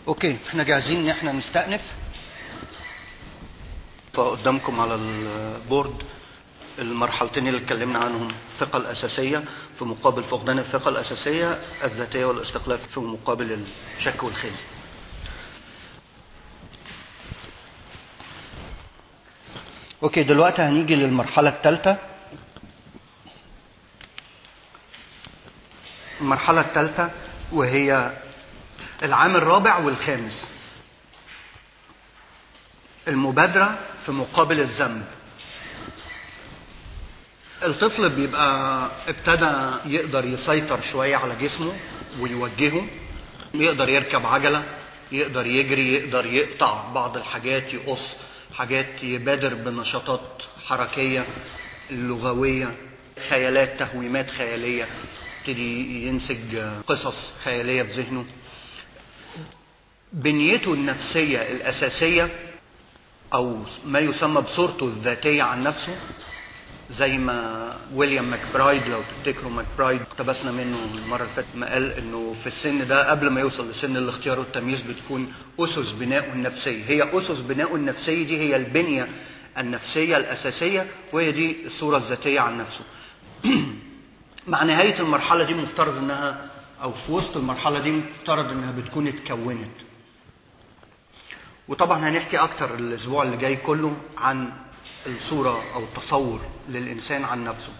اوكي احنا جاهزين ان احنا نستأنف فقدامكم على البورد المرحلتين اللي اتكلمنا عنهم الثقة الأساسية في مقابل فقدان الثقة الأساسية الذاتية والاستقلال في مقابل الشك والخزي اوكي دلوقتي هنيجي للمرحلة الثالثة المرحلة الثالثة وهي العام الرابع والخامس المبادرة في مقابل الذنب الطفل بيبقى ابتدى يقدر يسيطر شوية على جسمه ويوجهه يقدر يركب عجلة يقدر يجري يقدر يقطع بعض الحاجات يقص حاجات يبادر بنشاطات حركية لغوية خيالات تهويمات خيالية يبتدي ينسج قصص خيالية في ذهنه بنيته النفسية الأساسية أو ما يسمى بصورته الذاتية عن نفسه زي ما ويليام ماكبرايد لو تفتكروا ماكبرايد اقتبسنا منه المرة اللي فاتت ما قال انه في السن ده قبل ما يوصل لسن الاختيار والتمييز بتكون اسس بنائه النفسية هي اسس بنائه النفسية دي هي البنية النفسية الأساسية وهي دي الصورة الذاتية عن نفسه مع نهاية المرحلة دي مفترض انها او في وسط المرحلة دي مفترض انها بتكون اتكونت وطبعا هنحكي اكتر الاسبوع اللي جاي كله عن الصورة او التصور للانسان عن نفسه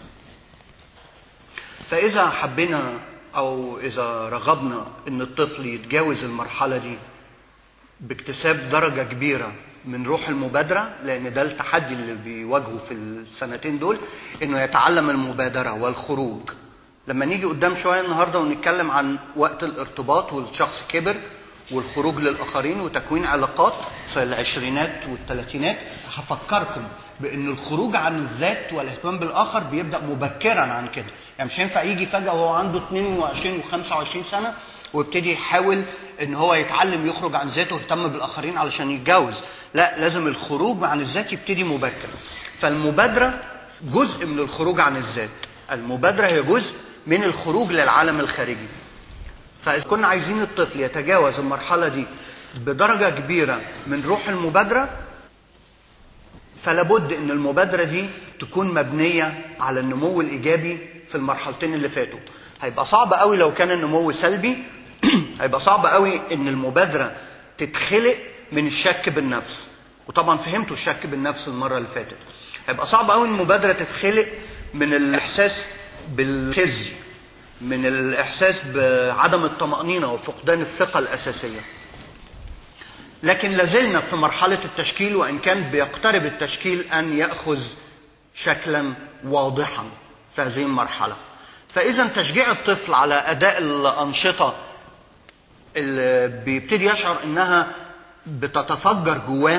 فاذا حبينا او اذا رغبنا ان الطفل يتجاوز المرحلة دي باكتساب درجة كبيرة من روح المبادرة لأن ده التحدي اللي بيواجهه في السنتين دول إنه يتعلم المبادرة والخروج لما نيجي قدام شوية النهاردة ونتكلم عن وقت الارتباط والشخص كبر والخروج للآخرين وتكوين علاقات في العشرينات والثلاثينات هفكركم بأن الخروج عن الذات والاهتمام بالآخر بيبدأ مبكرا عن كده يعني مش هينفع يجي فجأة وهو عنده 22 و25 سنة ويبتدي يحاول ان هو يتعلم يخرج عن ذاته ويهتم بالاخرين علشان يتجوز لا لازم الخروج عن الذات يبتدي مبكر فالمبادره جزء من الخروج عن الذات المبادره هي جزء من الخروج للعالم الخارجي فاذا كنا عايزين الطفل يتجاوز المرحله دي بدرجه كبيره من روح المبادره فلا بد ان المبادره دي تكون مبنيه على النمو الايجابي في المرحلتين اللي فاتوا هيبقى صعب قوي لو كان النمو سلبي هيبقى صعب قوي ان المبادره تتخلق من الشك بالنفس وطبعا فهمتوا الشك بالنفس المره اللي فاتت هيبقى صعب قوي ان المبادره تتخلق من الاحساس بالخزي من الاحساس بعدم الطمانينه وفقدان الثقه الاساسيه لكن لازلنا في مرحله التشكيل وان كان بيقترب التشكيل ان ياخذ شكلا واضحا في هذه المرحله فاذا تشجيع الطفل على اداء الانشطه اللي بيبتدي يشعر انها بتتفجر جواه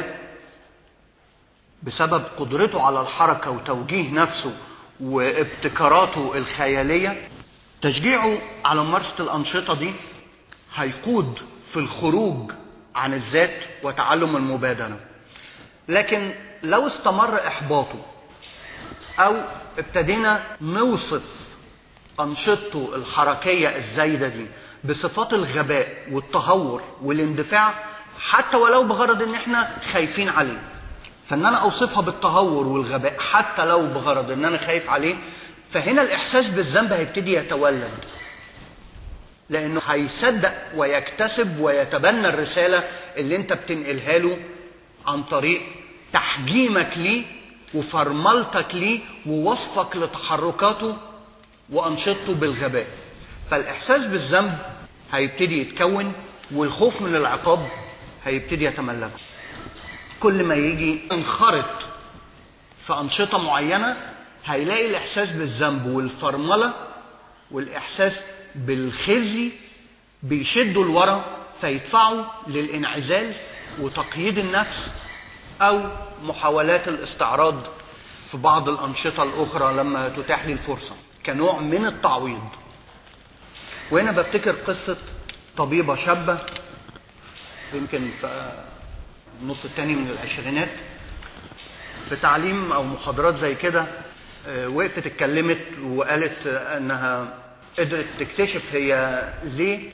بسبب قدرته على الحركه وتوجيه نفسه وابتكاراته الخياليه تشجيعه على ممارسه الانشطه دي هيقود في الخروج عن الذات وتعلم المبادره لكن لو استمر احباطه او ابتدينا نوصف أنشطته الحركية الزايدة دي بصفات الغباء والتهور والاندفاع حتى ولو بغرض ان احنا خايفين عليه فان انا اوصفها بالتهور والغباء حتى لو بغرض ان انا خايف عليه فهنا الاحساس بالذنب هيبتدي يتولد لانه هيصدق ويكتسب ويتبنى الرسالة اللي انت بتنقلها له عن طريق تحجيمك ليه وفرملتك ليه ووصفك لتحركاته وأنشطته بالغباء فالإحساس بالذنب هيبتدي يتكون والخوف من العقاب هيبتدي يتملك كل ما يجي انخرط في أنشطة معينة هيلاقي الإحساس بالذنب والفرملة والإحساس بالخزي بيشدوا لورا فيدفعوا للانعزال وتقييد النفس أو محاولات الاستعراض في بعض الأنشطة الأخرى لما تتاح لي الفرصة كنوع من التعويض وهنا بفتكر قصة طبيبة شابة يمكن في النص الثاني من العشرينات في تعليم أو محاضرات زي كده وقفت اتكلمت وقالت انها قدرت تكتشف هي ليه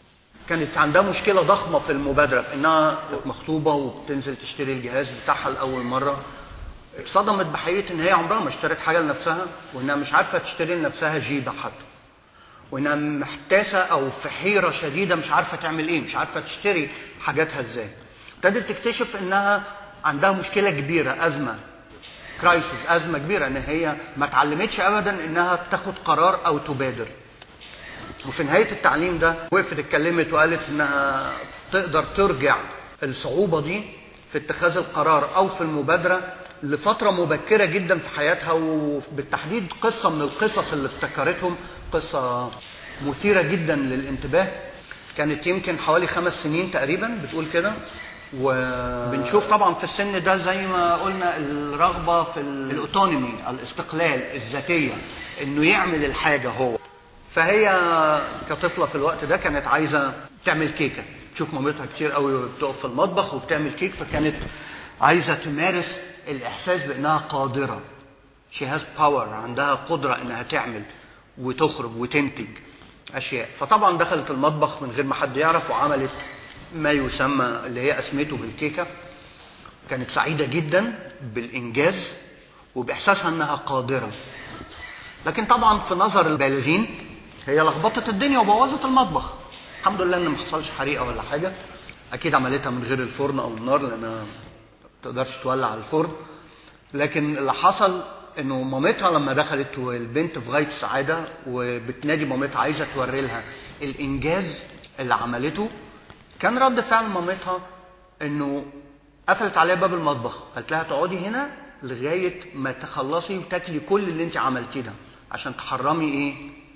كانت عندها مشكلة ضخمة في المبادرة في إنها كانت مخطوبة وبتنزل تشتري الجهاز بتاعها لأول مرة اتصدمت بحقيقة إن هي عمرها ما اشترت حاجة لنفسها وإنها مش عارفة تشتري لنفسها جيبة حتى وإنها محتاسة أو في حيرة شديدة مش عارفة تعمل إيه مش عارفة تشتري حاجاتها إزاي ابتدت تكتشف إنها عندها مشكلة كبيرة أزمة كرايسيس أزمة كبيرة إن هي ما اتعلمتش أبدا إنها تاخد قرار أو تبادر وفي نهاية التعليم ده وقفت اتكلمت وقالت إنها تقدر ترجع الصعوبة دي في اتخاذ القرار أو في المبادرة لفترة مبكرة جدا في حياتها وبالتحديد قصة من القصص اللي افتكرتهم قصة مثيرة جدا للانتباه كانت يمكن حوالي خمس سنين تقريبا بتقول كده وبنشوف طبعا في السن ده زي ما قلنا الرغبة في الاوتونومي الاستقلال الذاتية انه يعمل الحاجة هو فهي كطفلة في الوقت ده كانت عايزة تعمل كيكة تشوف مامتها كتير قوي بتقف في المطبخ وبتعمل كيك فكانت عايزة تمارس الإحساس بأنها قادرة she has power عندها قدرة إنها تعمل وتخرج وتنتج أشياء فطبعا دخلت المطبخ من غير ما حد يعرف وعملت ما يسمى اللي هي أسمته بالكيكة كانت سعيدة جدا بالإنجاز وبإحساسها إنها قادرة لكن طبعا في نظر البالغين هي لخبطت الدنيا وبوظت المطبخ الحمد لله ان ما حصلش حريقه ولا حاجه اكيد عملتها من غير الفرن او النار لانها ما تقدرش تولع الفرن لكن اللي حصل انه مامتها لما دخلت والبنت في غايه السعاده وبتنادي مامتها عايزه توري لها الانجاز اللي عملته كان رد فعل مامتها انه قفلت عليها باب المطبخ قالت لها تقعدي هنا لغايه ما تخلصي وتاكلي كل اللي انت عملتيه ده عشان تحرمي ايه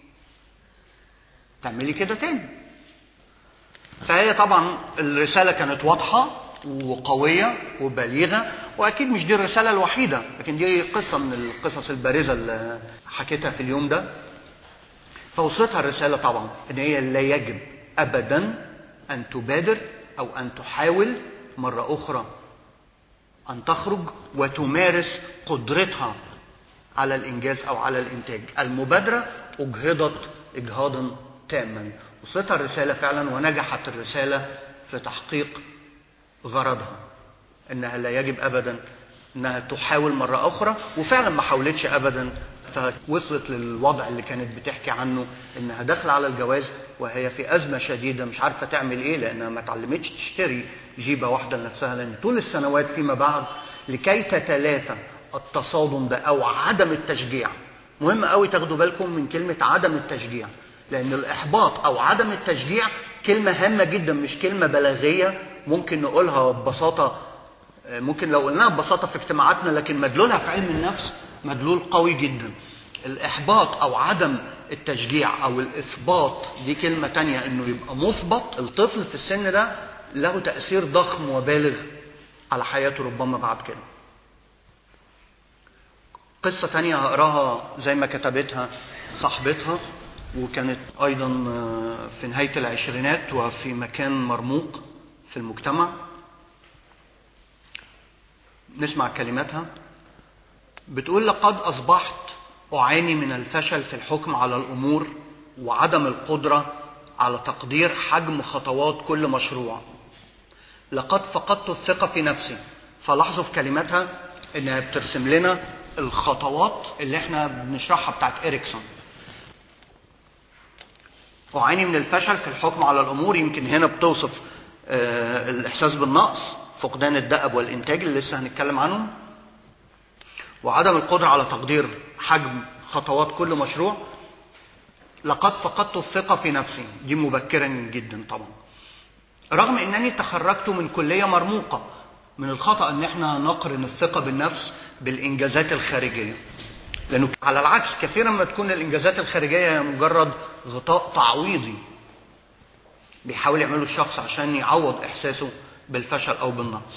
تعملي كده تاني فهي طبعا الرساله كانت واضحه وقويه وبليغه واكيد مش دي الرساله الوحيده لكن دي قصه من القصص البارزه اللي حكيتها في اليوم ده فوصلتها الرساله طبعا ان هي لا يجب ابدا ان تبادر او ان تحاول مره اخرى ان تخرج وتمارس قدرتها على الانجاز او على الانتاج المبادره اجهضت اجهاضا تاما وصلتها الرساله فعلا ونجحت الرساله في تحقيق غرضها انها لا يجب ابدا انها تحاول مره اخرى وفعلا ما حاولتش ابدا فوصلت للوضع اللي كانت بتحكي عنه انها داخله على الجواز وهي في ازمه شديده مش عارفه تعمل ايه لانها ما اتعلمتش تشتري جيبه واحده لنفسها لان طول السنوات فيما بعد لكي تتلافى التصادم ده او عدم التشجيع مهم قوي تاخدوا بالكم من كلمه عدم التشجيع لان الاحباط او عدم التشجيع كلمه هامه جدا مش كلمه بلاغيه ممكن نقولها ببساطه ممكن لو قلناها ببساطه في اجتماعاتنا لكن مدلولها في علم النفس مدلول قوي جدا الاحباط او عدم التشجيع او الاثباط دي كلمه تانية انه يبقى مثبط الطفل في السن ده له تاثير ضخم وبالغ على حياته ربما بعد كده قصة تانية هقراها زي ما كتبتها صاحبتها وكانت أيضا في نهاية العشرينات وفي مكان مرموق في المجتمع نسمع كلماتها بتقول لقد أصبحت أعاني من الفشل في الحكم على الأمور وعدم القدرة على تقدير حجم خطوات كل مشروع لقد فقدت الثقة في نفسي فلاحظوا في كلماتها إنها بترسم لنا الخطوات اللي احنا بنشرحها بتاعت إريكسون أعاني من الفشل في الحكم على الأمور يمكن هنا بتوصف آه الإحساس بالنقص فقدان الدأب والإنتاج اللي لسه هنتكلم عنهم وعدم القدرة على تقدير حجم خطوات كل مشروع لقد فقدت الثقة في نفسي دي مبكرا جدا طبعا رغم أنني تخرجت من كلية مرموقة من الخطأ أن احنا نقرن الثقة بالنفس بالإنجازات الخارجية لأنه على العكس كثيرا ما تكون الإنجازات الخارجية مجرد غطاء تعويضي بيحاول يعمله الشخص عشان يعوض إحساسه بالفشل أو بالنقص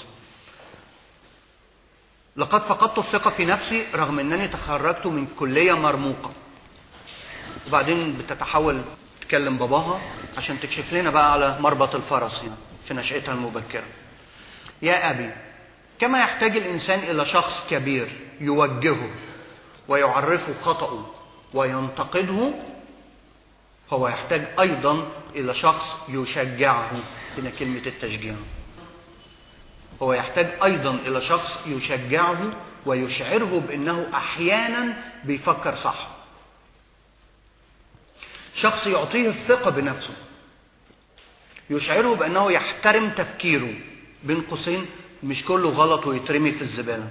لقد فقدت الثقة في نفسي رغم أنني تخرجت من كلية مرموقة وبعدين بتتحول تكلم باباها عشان تكشف لنا بقى على مربط الفرس هنا في نشأتها المبكرة يا أبي كما يحتاج الإنسان إلى شخص كبير يوجهه ويعرفه خطأه وينتقده هو يحتاج أيضا إلى شخص يشجعه هنا كلمة التشجيع هو يحتاج أيضا إلى شخص يشجعه ويشعره بأنه أحيانا بيفكر صح شخص يعطيه الثقة بنفسه يشعره بأنه يحترم تفكيره بين قوسين مش كله غلط ويترمي في الزبالة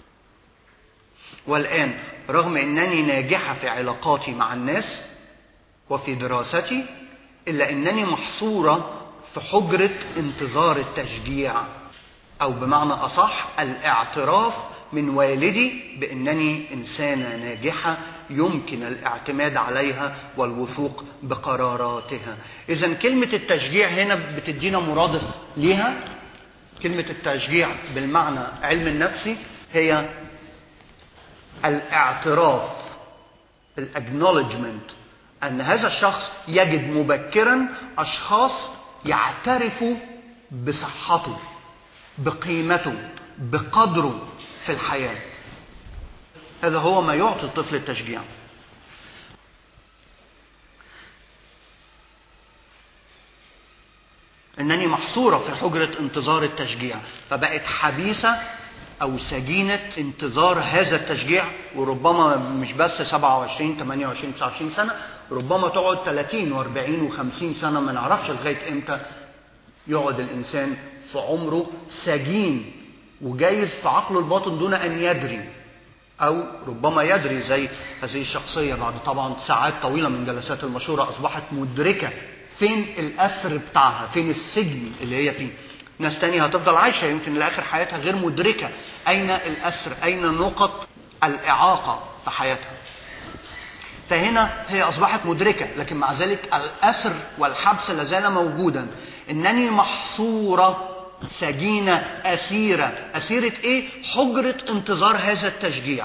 والآن رغم أنني ناجحة في علاقاتي مع الناس وفي دراستي إلا أنني محصورة في حجرة انتظار التشجيع أو بمعنى أصح الاعتراف من والدي بأنني إنسانة ناجحة يمكن الاعتماد عليها والوثوق بقراراتها إذا كلمة التشجيع هنا بتدينا مرادف ليها كلمة التشجيع بالمعنى علم النفسي هي الاعتراف الاكنولجمنت أن هذا الشخص يجد مبكرا أشخاص يعترفوا بصحته بقيمته بقدره في الحياة هذا هو ما يعطي الطفل التشجيع انني محصوره في حجره انتظار التشجيع فبقت حبيسه او سجينه انتظار هذا التشجيع وربما مش بس 27 28 29 سنه ربما تقعد 30 و40 و50 سنه ما نعرفش لغايه امتى يقعد الانسان في عمره سجين وجايز في عقله الباطن دون ان يدري او ربما يدري زي هذه الشخصيه بعد طبعا ساعات طويله من جلسات المشوره اصبحت مدركه فين الاسر بتاعها فين السجن اللي هي فيه ناس تانية هتفضل عايشة يمكن لآخر حياتها غير مدركة أين الأسر أين نقط الإعاقة في حياتها فهنا هي أصبحت مدركة لكن مع ذلك الأسر والحبس لازال موجودا إنني محصورة سجينة أسيرة أسيرة إيه؟ حجرة انتظار هذا التشجيع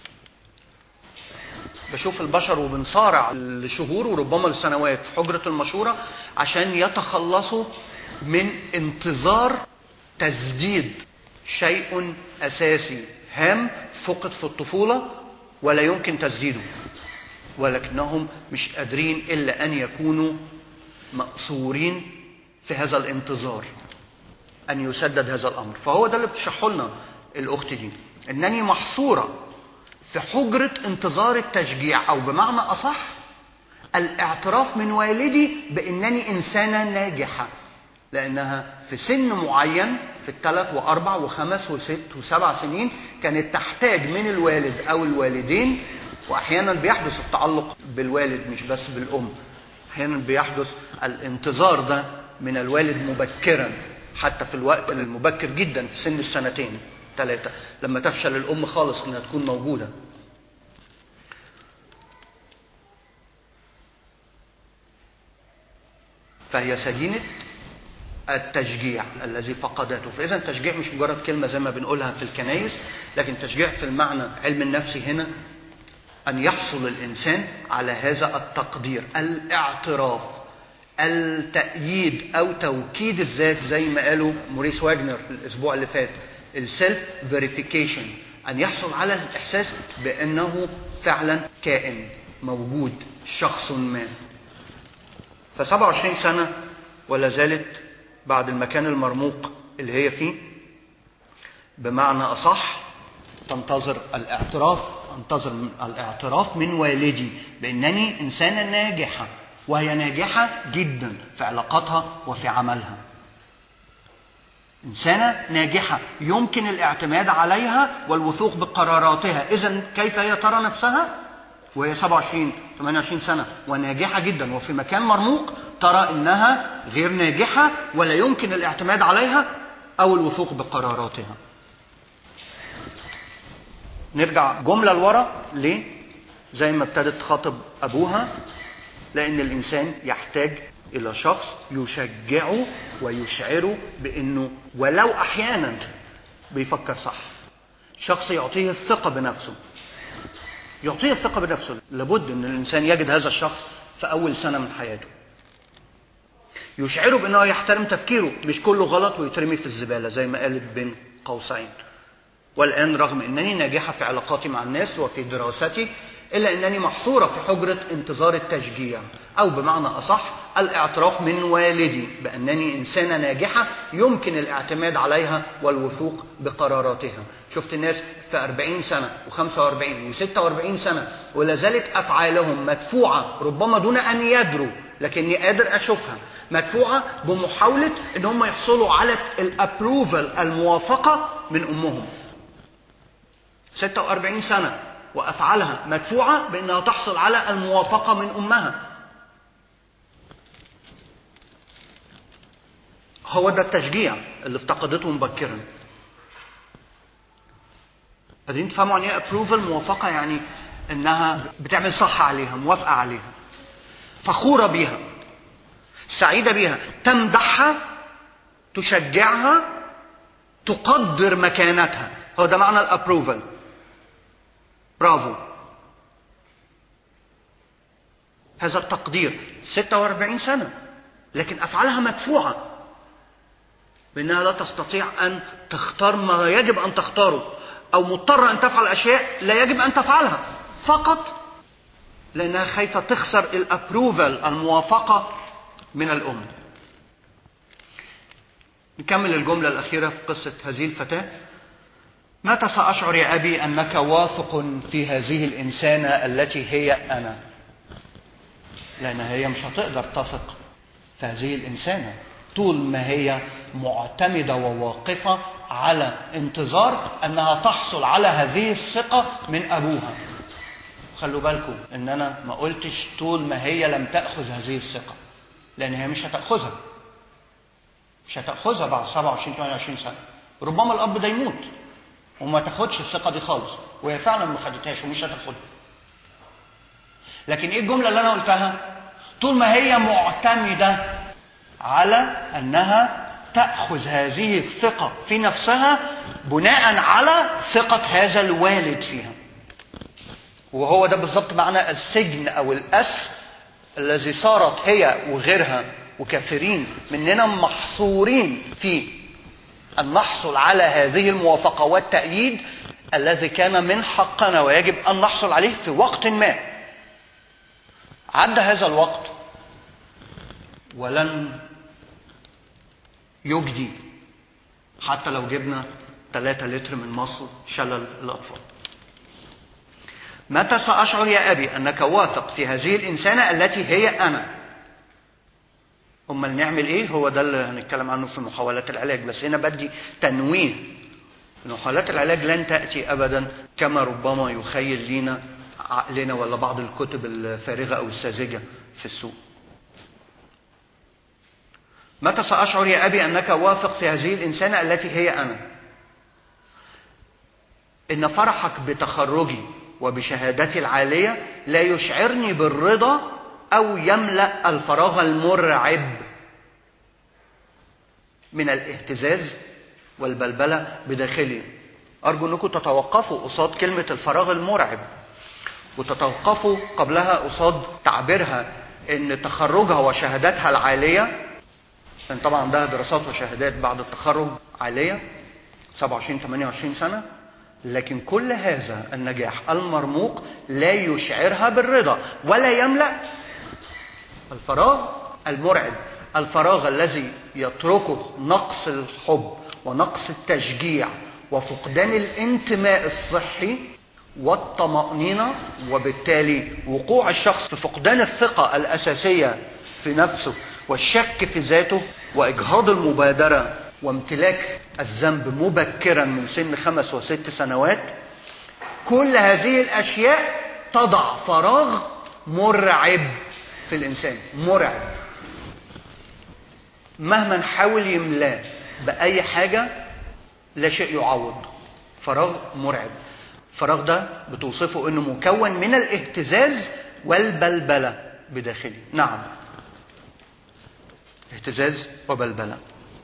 بشوف البشر وبنصارع لشهور وربما لسنوات في حجرة المشورة عشان يتخلصوا من انتظار تسديد شيء أساسي هام فقد في الطفولة ولا يمكن تسديده ولكنهم مش قادرين إلا أن يكونوا مأسورين في هذا الانتظار أن يسدد هذا الأمر فهو ده اللي بتشرحه لنا الأخت دي أنني محصورة في حجرة انتظار التشجيع أو بمعنى أصح الاعتراف من والدي بأنني إنسانة ناجحة لأنها في سن معين في الثلاث وأربع وخمس وست وسبع سنين كانت تحتاج من الوالد أو الوالدين وأحيانا بيحدث التعلق بالوالد مش بس بالأم أحيانا بيحدث الانتظار ده من الوالد مبكرا حتى في الوقت المبكر جدا في سن السنتين ثلاثة لما تفشل الأم خالص إنها تكون موجودة فهي سجينة التشجيع الذي فقدته فإذا التشجيع مش مجرد كلمة زي ما بنقولها في الكنايس لكن تشجيع في المعنى علم النفس هنا أن يحصل الإنسان على هذا التقدير الاعتراف التأييد أو توكيد الذات زي ما قالوا موريس واجنر الأسبوع اللي فات السيلف فيريفيكيشن أن يحصل على الإحساس بأنه فعلا كائن موجود شخص ما ف 27 سنة ولا زالت بعد المكان المرموق اللي هي فيه بمعنى أصح تنتظر الاعتراف انتظر الاعتراف من والدي بأنني إنسانة ناجحة وهي ناجحة جدا في علاقاتها وفي عملها إنسانة ناجحة يمكن الاعتماد عليها والوثوق بقراراتها إذا كيف هي ترى نفسها وهي 27 28 سنة وناجحة جدا وفي مكان مرموق ترى إنها غير ناجحة ولا يمكن الاعتماد عليها أو الوثوق بقراراتها نرجع جملة لورا ليه؟ زي ما ابتدت تخاطب أبوها لأن الإنسان يحتاج إلى شخص يشجعه ويشعره بأنه ولو أحيانا بيفكر صح شخص يعطيه الثقة بنفسه يعطيه الثقة بنفسه لابد أن الإنسان يجد هذا الشخص في أول سنة من حياته يشعره بأنه يحترم تفكيره مش كله غلط ويترمي في الزبالة زي ما قالت بين قوسين والآن رغم أنني ناجحة في علاقاتي مع الناس وفي دراستي إلا أنني محصورة في حجرة انتظار التشجيع أو بمعنى أصح الاعتراف من والدي بأنني إنسانة ناجحة يمكن الاعتماد عليها والوثوق بقراراتها شفت الناس في 40 سنة و45 و46 سنة ولا زالت أفعالهم مدفوعة ربما دون أن يدروا لكني قادر أشوفها مدفوعة بمحاولة أن هم يحصلوا على الابروفل الموافقة من أمهم 46 سنة وأفعالها مدفوعة بأنها تحصل على الموافقة من أمها هو ده التشجيع اللي افتقدته مبكرا قادرين تفهموا عن ايه ابروفل موافقه يعني انها بتعمل صح عليها موافقه عليها فخوره بيها سعيده بيها تمدحها تشجعها تقدر مكانتها هو ده معنى الابروفل برافو هذا التقدير 46 سنة لكن أفعالها مدفوعة بأنها لا تستطيع أن تختار ما يجب أن تختاره أو مضطرة أن تفعل أشياء لا يجب أن تفعلها فقط لأنها خايفة تخسر الأبروفل الموافقة من الأم نكمل الجملة الأخيرة في قصة هذه الفتاة متى سأشعر يا أبي أنك واثق في هذه الإنسانة التي هي أنا لأن هي مش هتقدر تثق في هذه الإنسانة طول ما هي معتمدة وواقفة على انتظار أنها تحصل على هذه الثقة من أبوها خلوا بالكم ان انا ما قلتش طول ما هي لم تاخذ هذه الثقه لان هي مش هتاخذها مش هتاخذها بعد 27 28 سنه ربما الاب ده يموت وما تاخدش الثقه دي خالص وهي فعلا ما خدتهاش ومش هتاخدها لكن ايه الجمله اللي انا قلتها طول ما هي معتمده على انها تاخذ هذه الثقه في نفسها بناء على ثقه هذا الوالد فيها وهو ده بالظبط معنى السجن او الاسر الذي صارت هي وغيرها وكثيرين مننا محصورين فيه ان نحصل على هذه الموافقه والتأييد الذي كان من حقنا ويجب ان نحصل عليه في وقت ما. عدى هذا الوقت ولن يجدي حتى لو جبنا 3 لتر من مصر شلل الاطفال. متى سأشعر يا أبي أنك واثق في هذه الإنسانة التي هي أنا أمال نعمل إيه هو ده اللي هنتكلم عنه في محاولات العلاج بس هنا بدي تنويه محاولات العلاج لن تأتي أبدا كما ربما يخيل لينا عقلنا ولا بعض الكتب الفارغة أو الساذجة في السوق متى سأشعر يا أبي أنك واثق في هذه الإنسانة التي هي أنا إن فرحك بتخرجي وبشهادتي العالية لا يشعرني بالرضا أو يملأ الفراغ المرعب من الاهتزاز والبلبلة بداخلي أرجو أنكم تتوقفوا قصاد كلمة الفراغ المرعب وتتوقفوا قبلها قصاد تعبيرها أن تخرجها وشهاداتها العالية لأن طبعا عندها دراسات وشهادات بعد التخرج عالية 27 28 سنة لكن كل هذا النجاح المرموق لا يشعرها بالرضا ولا يملا الفراغ المرعب الفراغ الذي يتركه نقص الحب ونقص التشجيع وفقدان الانتماء الصحي والطمأنينة وبالتالي وقوع الشخص في فقدان الثقة الأساسية في نفسه والشك في ذاته وإجهاض المبادرة وامتلاك الذنب مبكرا من سن خمس وست سنوات كل هذه الاشياء تضع فراغ مرعب في الانسان مرعب مهما نحاول يملاه باي حاجه لا شيء يعوض فراغ مرعب الفراغ ده بتوصفه انه مكون من الاهتزاز والبلبله بداخله نعم اهتزاز وبلبله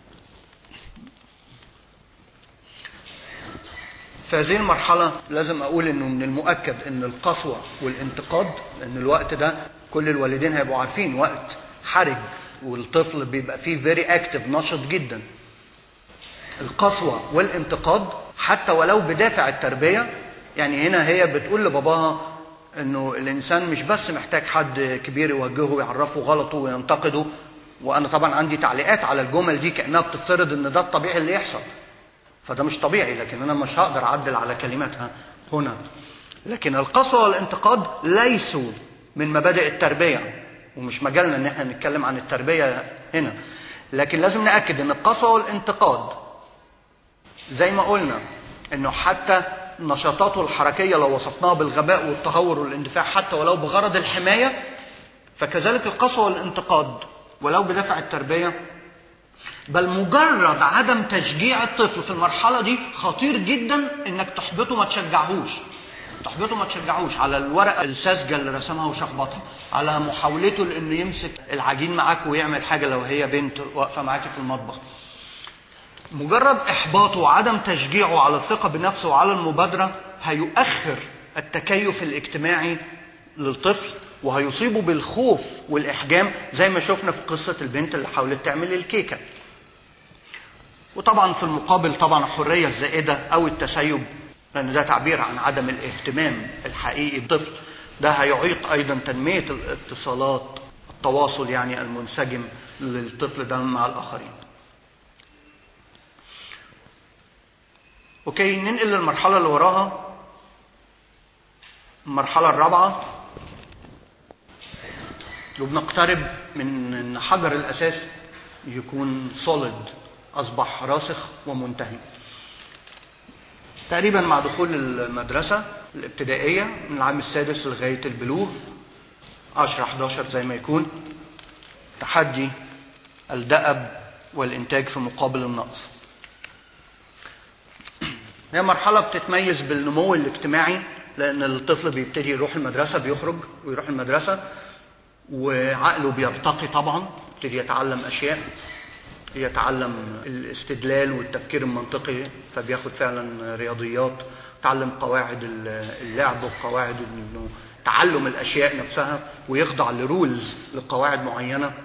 في هذه المرحلة لازم أقول إنه من المؤكد إن القسوة والانتقاد لأن الوقت ده كل الوالدين هيبقوا عارفين وقت حرج والطفل بيبقى فيه فيري اكتف نشط جدا القسوة والانتقاد حتى ولو بدافع التربية يعني هنا هي بتقول لباباها انه الانسان مش بس محتاج حد كبير يوجهه ويعرفه غلطه وينتقده وانا طبعا عندي تعليقات على الجمل دي كانها بتفترض ان ده الطبيعي اللي يحصل فده مش طبيعي لكن انا مش هقدر اعدل على كلماتها هنا لكن القسوه والانتقاد ليسوا من مبادئ التربيه ومش مجالنا ان احنا نتكلم عن التربيه هنا لكن لازم ناكد ان القسوه والانتقاد زي ما قلنا انه حتى نشاطاته الحركيه لو وصفناها بالغباء والتهور والاندفاع حتى ولو بغرض الحمايه فكذلك القسوه والانتقاد ولو بدافع التربيه بل مجرد عدم تشجيع الطفل في المرحله دي خطير جدا انك تحبطه ما تشجعهوش تحبطه ما تشجعوش على الورقه الساذجه اللي رسمها وشخبطها على محاولته لانه يمسك العجين معاك ويعمل حاجه لو هي بنت واقفه معاكي في المطبخ مجرد احباطه وعدم تشجيعه على الثقه بنفسه وعلى المبادره هيؤخر التكيف الاجتماعي للطفل وهيصيبه بالخوف والاحجام زي ما شفنا في قصه البنت اللي حاولت تعمل الكيكه وطبعا في المقابل طبعا الحريه الزائده او التسيب لان ده تعبير عن عدم الاهتمام الحقيقي بالطفل ده هيعيق ايضا تنميه الاتصالات التواصل يعني المنسجم للطفل ده مع الاخرين اوكي ننقل للمرحله اللي وراها المرحله الرابعه وبنقترب من ان حجر الاساس يكون سوليد اصبح راسخ ومنتهي تقريبا مع دخول المدرسة الابتدائية من العام السادس لغاية البلوغ 10 11 زي ما يكون تحدي الدأب والإنتاج في مقابل النقص هي مرحلة بتتميز بالنمو الاجتماعي لأن الطفل بيبتدي يروح المدرسة بيخرج ويروح المدرسة وعقله بيرتقي طبعا يبتدي يتعلم أشياء يتعلم الاستدلال والتفكير المنطقي فبياخد فعلا رياضيات تعلم قواعد اللعب وقواعد انه تعلم الاشياء نفسها ويخضع لرولز لقواعد معينه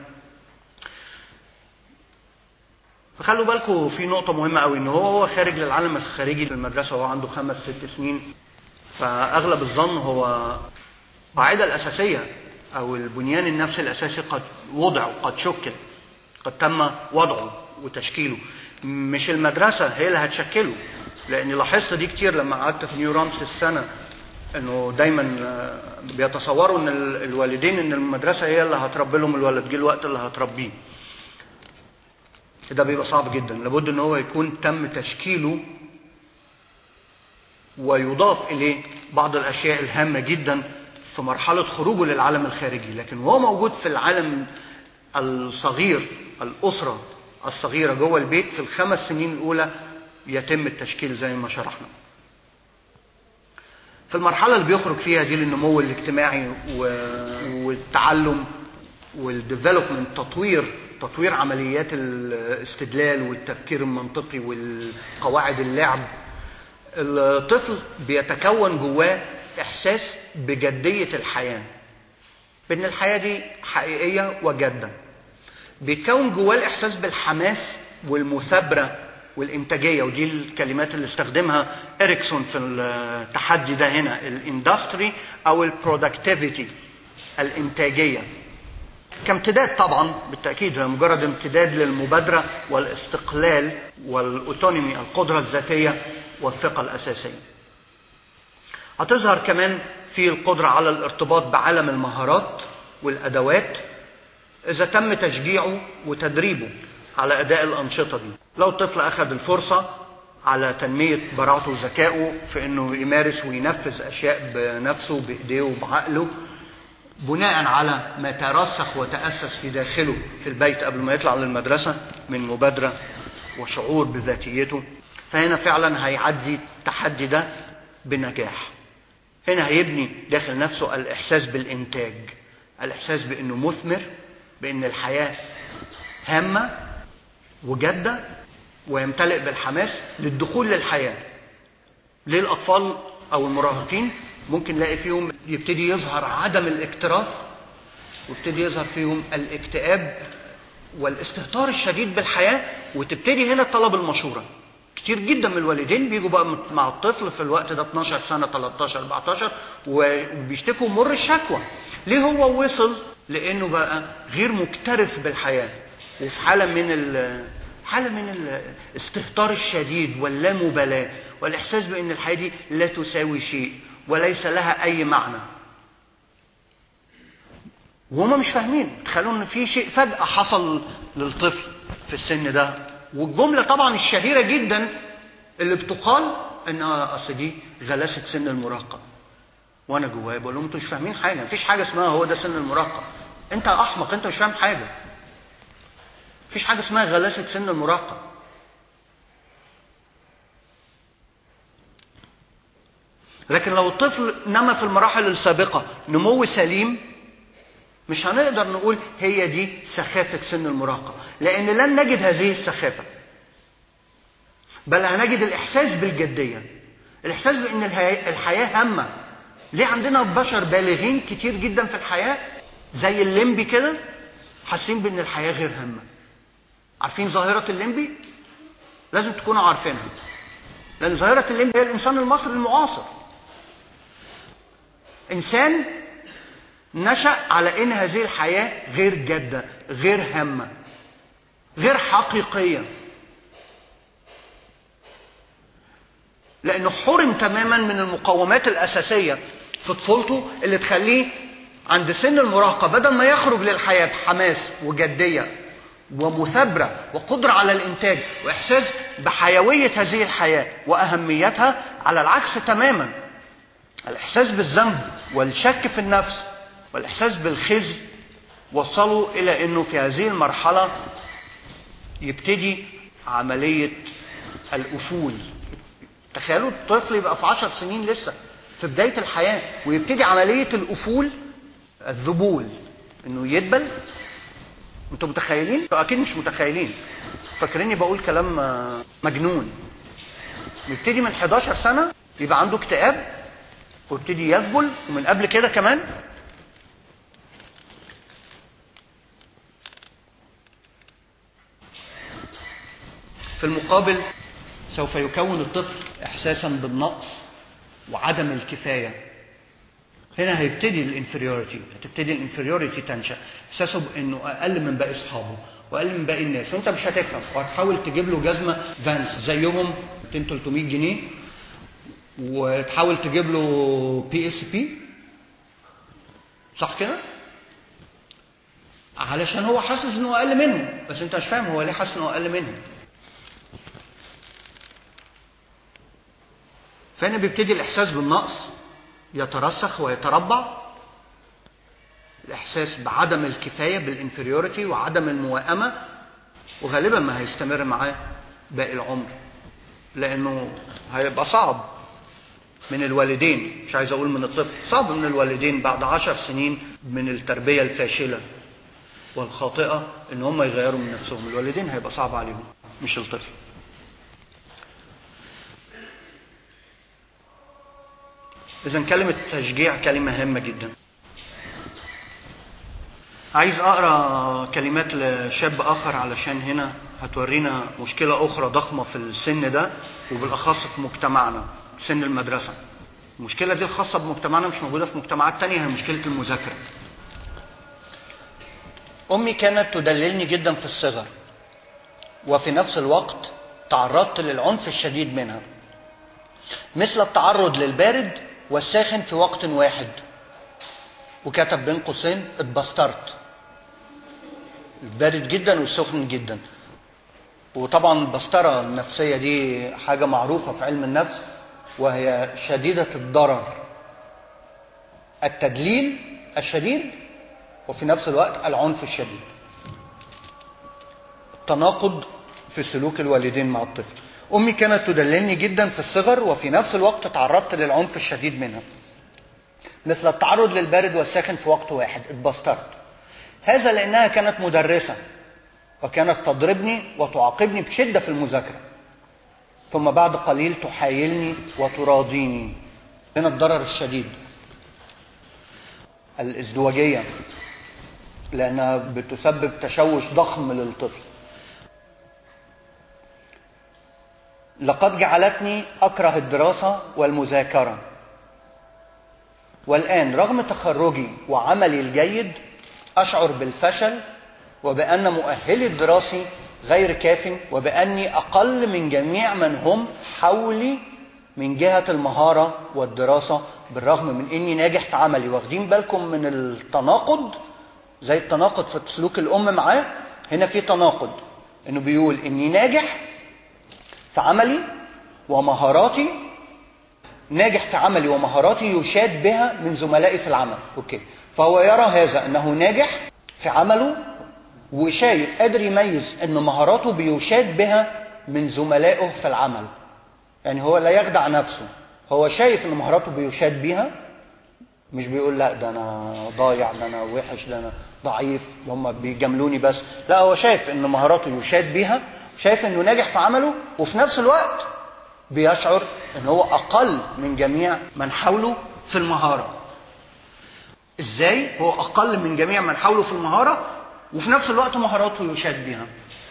فخلوا بالكم في نقطة مهمة قوي ان هو هو خارج للعالم الخارجي للمدرسة وهو عنده خمس ست سنين فاغلب الظن هو القاعدة الأساسية أو البنيان النفسي الأساسي قد وضع وقد شكل قد تم وضعه وتشكيله مش المدرسة هي اللي هتشكله لأني لاحظت دي كتير لما قعدت في نيو رامس السنة انه دايما بيتصوروا ان الوالدين ان المدرسه هي اللي هتربي لهم الولد جه الوقت اللي هتربيه ده بيبقى صعب جدا لابد ان هو يكون تم تشكيله ويضاف اليه بعض الاشياء الهامه جدا في مرحله خروجه للعالم الخارجي لكن وهو موجود في العالم الصغير الاسره الصغيره جوه البيت في الخمس سنين الاولى يتم التشكيل زي ما شرحنا في المرحلة اللي بيخرج فيها دي للنمو الاجتماعي والتعلم والديفلوبمنت تطوير تطوير عمليات الاستدلال والتفكير المنطقي والقواعد اللعب الطفل بيتكون جواه احساس بجدية الحياة بان الحياة دي حقيقية وجادة بيتكون جواه الاحساس بالحماس والمثابرة والإنتاجية ودي الكلمات اللي استخدمها إريكسون في التحدي ده هنا الاندستري أو البرودكتيفيتي الإنتاجية كامتداد طبعا بالتأكيد هو مجرد امتداد للمبادرة والاستقلال والأوتونومي القدرة الذاتية والثقة الأساسية هتظهر كمان في القدرة على الارتباط بعالم المهارات والأدوات إذا تم تشجيعه وتدريبه على أداء الأنشطة دي لو الطفل أخذ الفرصة على تنمية براعته وذكائه في أنه يمارس وينفذ أشياء بنفسه بإيديه وبعقله بناء على ما ترسخ وتأسس في داخله في البيت قبل ما يطلع للمدرسة من مبادرة وشعور بذاتيته فهنا فعلا هيعدي التحدي ده بنجاح هنا هيبني داخل نفسه الإحساس بالإنتاج الإحساس بأنه مثمر بأن الحياة هامة وجادة ويمتلئ بالحماس للدخول للحياة ليه الأطفال أو المراهقين ممكن نلاقي فيهم يبتدي يظهر عدم الاكتراث ويبتدي يظهر فيهم الاكتئاب والاستهتار الشديد بالحياة وتبتدي هنا طلب المشورة كتير جدا من الوالدين بيجوا بقى مع الطفل في الوقت ده 12 سنه 13 14 وبيشتكوا مر الشكوى ليه هو وصل لانه بقى غير مكترث بالحياه وفي حاله من ال حاله من الاستهتار الشديد واللامبالاه والاحساس بان الحياه دي لا تساوي شيء وليس لها اي معنى وهم مش فاهمين تخيلوا ان في شيء فجاه حصل للطفل في السن ده والجمله طبعا الشهيره جدا اللي بتقال ان اصل دي غلاسه سن المراهقه وانا جوايا بقول لهم انتوا مش فاهمين حاجه مفيش حاجه اسمها هو ده سن المراهقه انت احمق انت مش فاهم حاجه مفيش حاجه اسمها غلاسه سن المراهقه لكن لو الطفل نما في المراحل السابقه نمو سليم مش هنقدر نقول هي دي سخافه سن المراهقه لان لن نجد هذه السخافه بل هنجد الاحساس بالجديه الاحساس بان الحياه هامه ليه عندنا بشر بالغين كتير جدا في الحياه زي الليمبي كده حاسين بان الحياه غير هامه عارفين ظاهره الليمبي لازم تكونوا عارفينها لان ظاهره الليمبي هي الانسان المصري المعاصر انسان نشا على ان هذه الحياه غير جاده غير هامه غير حقيقيه لانه حرم تماما من المقومات الاساسيه في طفولته اللي تخليه عند سن المراهقه بدل ما يخرج للحياه بحماس وجديه ومثابره وقدره على الانتاج واحساس بحيويه هذه الحياه واهميتها على العكس تماما الاحساس بالذنب والشك في النفس والاحساس بالخزي وصلوا الى انه في هذه المرحله يبتدي عمليه الافول تخيلوا الطفل يبقى في عشر سنين لسه في بداية الحياة ويبتدي عملية الأفول الذبول إنه يدبل أنتوا متخيلين؟ أكيد مش متخيلين فاكريني بقول كلام مجنون يبتدي من 11 سنة يبقى عنده اكتئاب ويبتدي يذبل ومن قبل كده كمان في المقابل سوف يكون الطفل احساسا بالنقص وعدم الكفايه هنا هيبتدي الانفيريوريتي هتبتدي الانفيريوريتي تنشا احساسه بانه اقل من باقي اصحابه واقل من باقي الناس وانت مش هتفهم وهتحاول تجيب له جزمه فانس زيهم 200 300 جنيه وتحاول تجيب له بي اس بي صح كده علشان هو حاسس انه اقل منهم بس انت مش فاهم هو ليه حاسس انه اقل منهم فهنا بيبتدي الإحساس بالنقص يترسخ ويتربع الإحساس بعدم الكفاية بالإنفيريوريتي وعدم الموائمة وغالبا ما هيستمر معاه باقي العمر لأنه هيبقى صعب من الوالدين مش عايز أقول من الطفل صعب من الوالدين بعد عشر سنين من التربية الفاشلة والخاطئة إن هم يغيروا من نفسهم الوالدين هيبقى صعب عليهم مش الطفل إذا كلمة تشجيع كلمة هامة جدا. عايز أقرأ كلمات لشاب آخر علشان هنا هتورينا مشكلة أخرى ضخمة في السن ده وبالأخص في مجتمعنا سن المدرسة. المشكلة دي الخاصة بمجتمعنا مش موجودة في مجتمعات تانية هي مشكلة المذاكرة. أمي كانت تدللني جدا في الصغر وفي نفس الوقت تعرضت للعنف الشديد منها مثل التعرض للبارد والساخن في وقت واحد وكتب بين قوسين اتبسترت البارد جدا والسخن جدا وطبعا البسترة النفسية دي حاجة معروفة في علم النفس وهي شديدة الضرر التدليل الشديد وفي نفس الوقت العنف الشديد تناقض في سلوك الوالدين مع الطفل أمي كانت تدللني جدا في الصغر وفي نفس الوقت تعرضت للعنف الشديد منها مثل التعرض للبارد والساخن في وقت واحد اتبسترت هذا لأنها كانت مدرسة وكانت تضربني وتعاقبني بشدة في المذاكرة ثم بعد قليل تحايلني وتراضيني هنا الضرر الشديد الازدواجية لأنها بتسبب تشوش ضخم للطفل لقد جعلتني أكره الدراسة والمذاكرة والآن رغم تخرجي وعملي الجيد أشعر بالفشل وبأن مؤهلي الدراسي غير كاف وبأني أقل من جميع من هم حولي من جهة المهارة والدراسة بالرغم من إني ناجح في عملي واخدين بالكم من التناقض زي التناقض في سلوك الأم معاه هنا في تناقض إنه بيقول إني ناجح في عملي ومهاراتي ناجح في عملي ومهاراتي يشاد بها من زملائي في العمل اوكي فهو يرى هذا انه ناجح في عمله وشايف قادر يميز ان مهاراته بيشاد بها من زملائه في العمل يعني هو لا يخدع نفسه هو شايف ان مهاراته بيشاد بيها مش بيقول لا ده انا ضايع ده انا وحش ده انا ضعيف ده هم بيجاملوني بس لا هو شايف ان مهاراته يشاد بيها شايف انه ناجح في عمله وفي نفس الوقت بيشعر ان هو اقل من جميع من حوله في المهاره ازاي هو اقل من جميع من حوله في المهاره وفي نفس الوقت مهاراته يشاد بها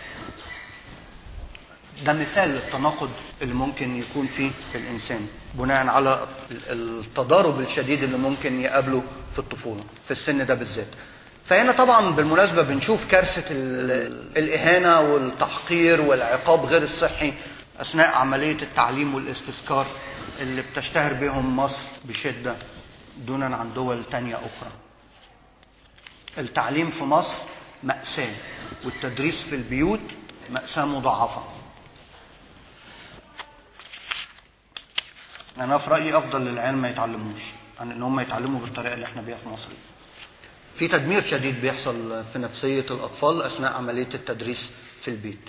ده مثال للتناقض اللي ممكن يكون فيه في الانسان بناء على التضارب الشديد اللي ممكن يقابله في الطفوله في السن ده بالذات فهنا طبعا بالمناسبه بنشوف كارثه الاهانه والتحقير والعقاب غير الصحي اثناء عمليه التعليم والاستذكار اللي بتشتهر بهم مصر بشده دونا عن دول تانية اخرى التعليم في مصر ماساه والتدريس في البيوت ماساه مضاعفه انا في رايي افضل للعيال ما يتعلموش عن ان هم يتعلموا بالطريقه اللي احنا بيها في مصر في تدمير شديد بيحصل في نفسيه الاطفال اثناء عمليه التدريس في البيت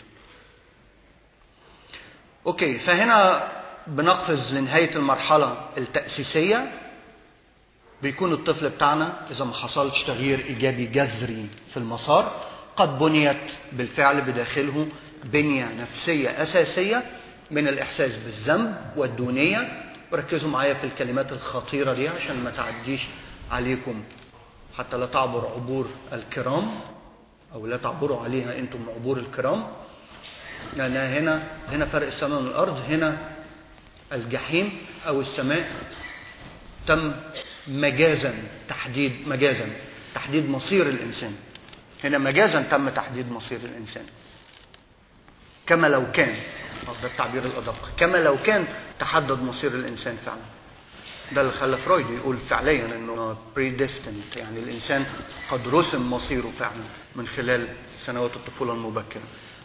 اوكي فهنا بنقفز لنهايه المرحله التاسيسيه بيكون الطفل بتاعنا اذا ما حصلش تغيير ايجابي جذري في المسار قد بنيت بالفعل بداخله بنيه نفسيه اساسيه من الاحساس بالذنب والدونيه وركزوا معايا في الكلمات الخطيره دي عشان ما تعديش عليكم حتى لا تعبر عبور الكرام او لا تعبروا عليها انتم عبور الكرام لان يعني هنا هنا فرق السماء من الارض هنا الجحيم او السماء تم مجازا تحديد مجازا تحديد مصير الانسان هنا مجازا تم تحديد مصير الانسان كما لو كان ده التعبير الادق كما لو كان تحدد مصير الانسان فعلا ده اللي خلى فرويد يقول فعليا انه predestined يعني الانسان قد رسم مصيره فعلا من خلال سنوات الطفوله المبكره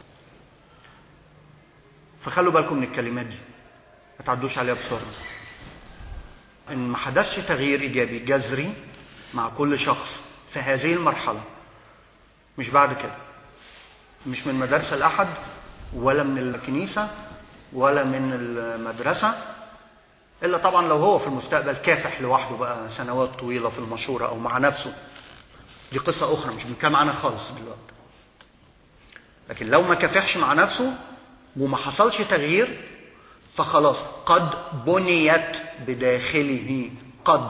فخلوا بالكم من الكلمات دي ما تعدوش عليها بسرعه ان ما حدثش تغيير ايجابي جذري مع كل شخص في هذه المرحله مش بعد كده مش من مدارس الاحد ولا من الكنيسه ولا من المدرسه الا طبعا لو هو في المستقبل كافح لوحده بقى سنوات طويله في المشوره او مع نفسه دي قصه اخرى مش بنتكلم عنها خالص دلوقتي لكن لو ما كافحش مع نفسه وما حصلش تغيير فخلاص قد بنيت بداخله قد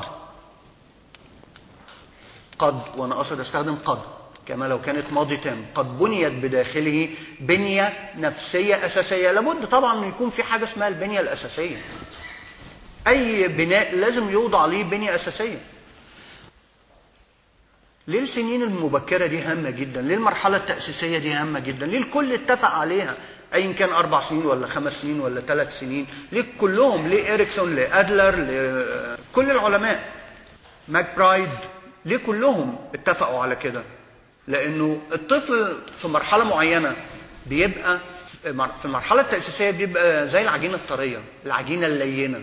قد وانا قصد استخدم قد كما لو كانت ماضي تام قد بنيت بداخله بنية نفسية أساسية لابد طبعا يكون في حاجة اسمها البنية الأساسية أي بناء لازم يوضع ليه بنية أساسية ليه السنين المبكرة دي هامة جدا ليه المرحلة التأسيسية دي هامة جدا ليه الكل اتفق عليها أيا كان أربع سنين ولا خمس سنين ولا ثلاث سنين ليه كلهم ليه إريكسون ليه أدلر ليه كل العلماء ماك برايد ليه كلهم اتفقوا على كده لانه الطفل في مرحله معينه بيبقى في المرحله التاسيسيه بيبقى زي العجينه الطريه العجينه اللينه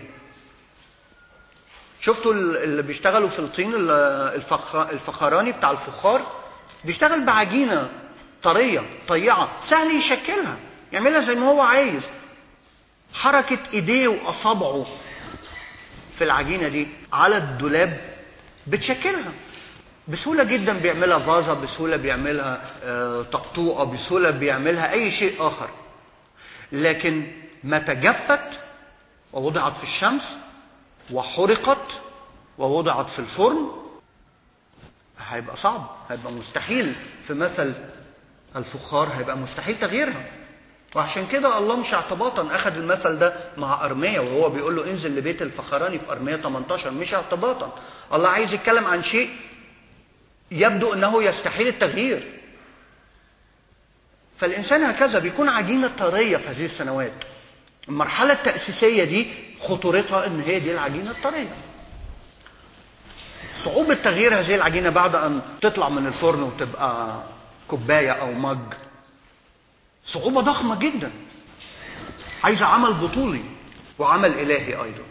شفتوا اللي بيشتغلوا في الطين الفخراني بتاع الفخار بيشتغل بعجينه طريه طيعه سهل يشكلها يعملها زي ما هو عايز حركه ايديه واصابعه في العجينه دي على الدولاب بتشكلها بسهولة جدا بيعملها فازة بسهولة بيعملها طقطوقة بسهولة بيعملها أي شيء آخر لكن ما تجفت ووضعت في الشمس وحرقت ووضعت في الفرن هيبقى صعب هيبقى مستحيل في مثل الفخار هيبقى مستحيل تغييرها وعشان كده الله مش اعتباطا اخذ المثل ده مع ارميا وهو بيقول له انزل لبيت الفخراني في ارميا 18 مش اعتباطا الله عايز يتكلم عن شيء يبدو انه يستحيل التغيير فالانسان هكذا بيكون عجينه طريه في هذه السنوات المرحله التاسيسيه دي خطورتها ان هي دي العجينه الطريه صعوبه تغيير هذه العجينه بعد ان تطلع من الفرن وتبقى كوبايه او مج صعوبة ضخمة جدا عايزة عمل بطولي وعمل إلهي أيضا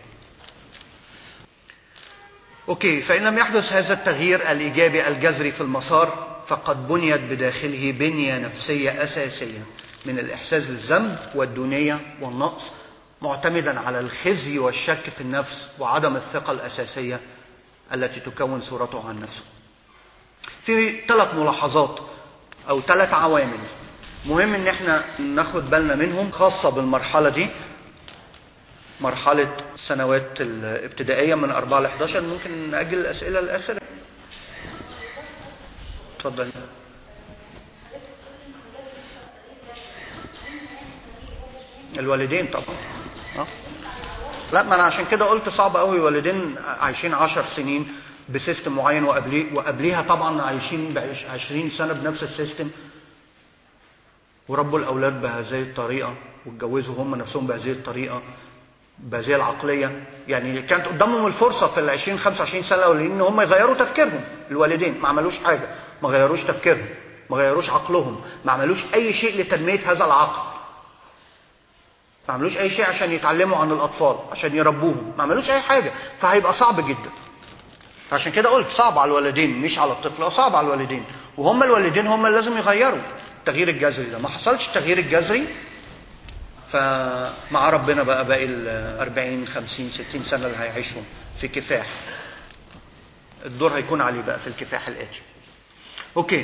أوكي فإن لم يحدث هذا التغيير الإيجابي الجذري في المسار فقد بنيت بداخله بنية نفسية أساسية من الإحساس بالذنب والدونية والنقص معتمدا على الخزي والشك في النفس وعدم الثقة الأساسية التي تكون صورته عن نفسه في ثلاث ملاحظات أو ثلاث عوامل مهم ان احنا ناخد بالنا منهم خاصه بالمرحله دي مرحله السنوات الابتدائيه من 4 ل 11 ممكن ناجل الاسئله للاخر اتفضل الوالدين طبعا أه؟ لا ما انا عشان كده قلت صعب قوي والدين عايشين 10 سنين بسيستم معين وقبليه وقبليها طبعا عايشين ب 20 سنه بنفس السيستم وربوا الأولاد بهذه الطريقة واتجوزوا هم نفسهم بهذه الطريقة بهذه العقلية يعني كانت قدامهم الفرصة في ال 20 25 سنة الأولين إن هم يغيروا تفكيرهم الوالدين ما عملوش حاجة ما غيروش تفكيرهم ما غيروش عقلهم ما عملوش أي شيء لتنمية هذا العقل ما عملوش أي شيء عشان يتعلموا عن الأطفال عشان يربوهم ما عملوش أي حاجة فهيبقى صعب جدا عشان كده قلت صعب على الوالدين مش على الطفل صعب على الوالدين وهم الوالدين هم اللي لازم يغيروا التغيير الجذري ده ما حصلش التغيير الجذري فمع ربنا بقى باقي ال 40 50 60 سنه اللي هيعيشهم في كفاح الدور هيكون عليه بقى في الكفاح الاتي اوكي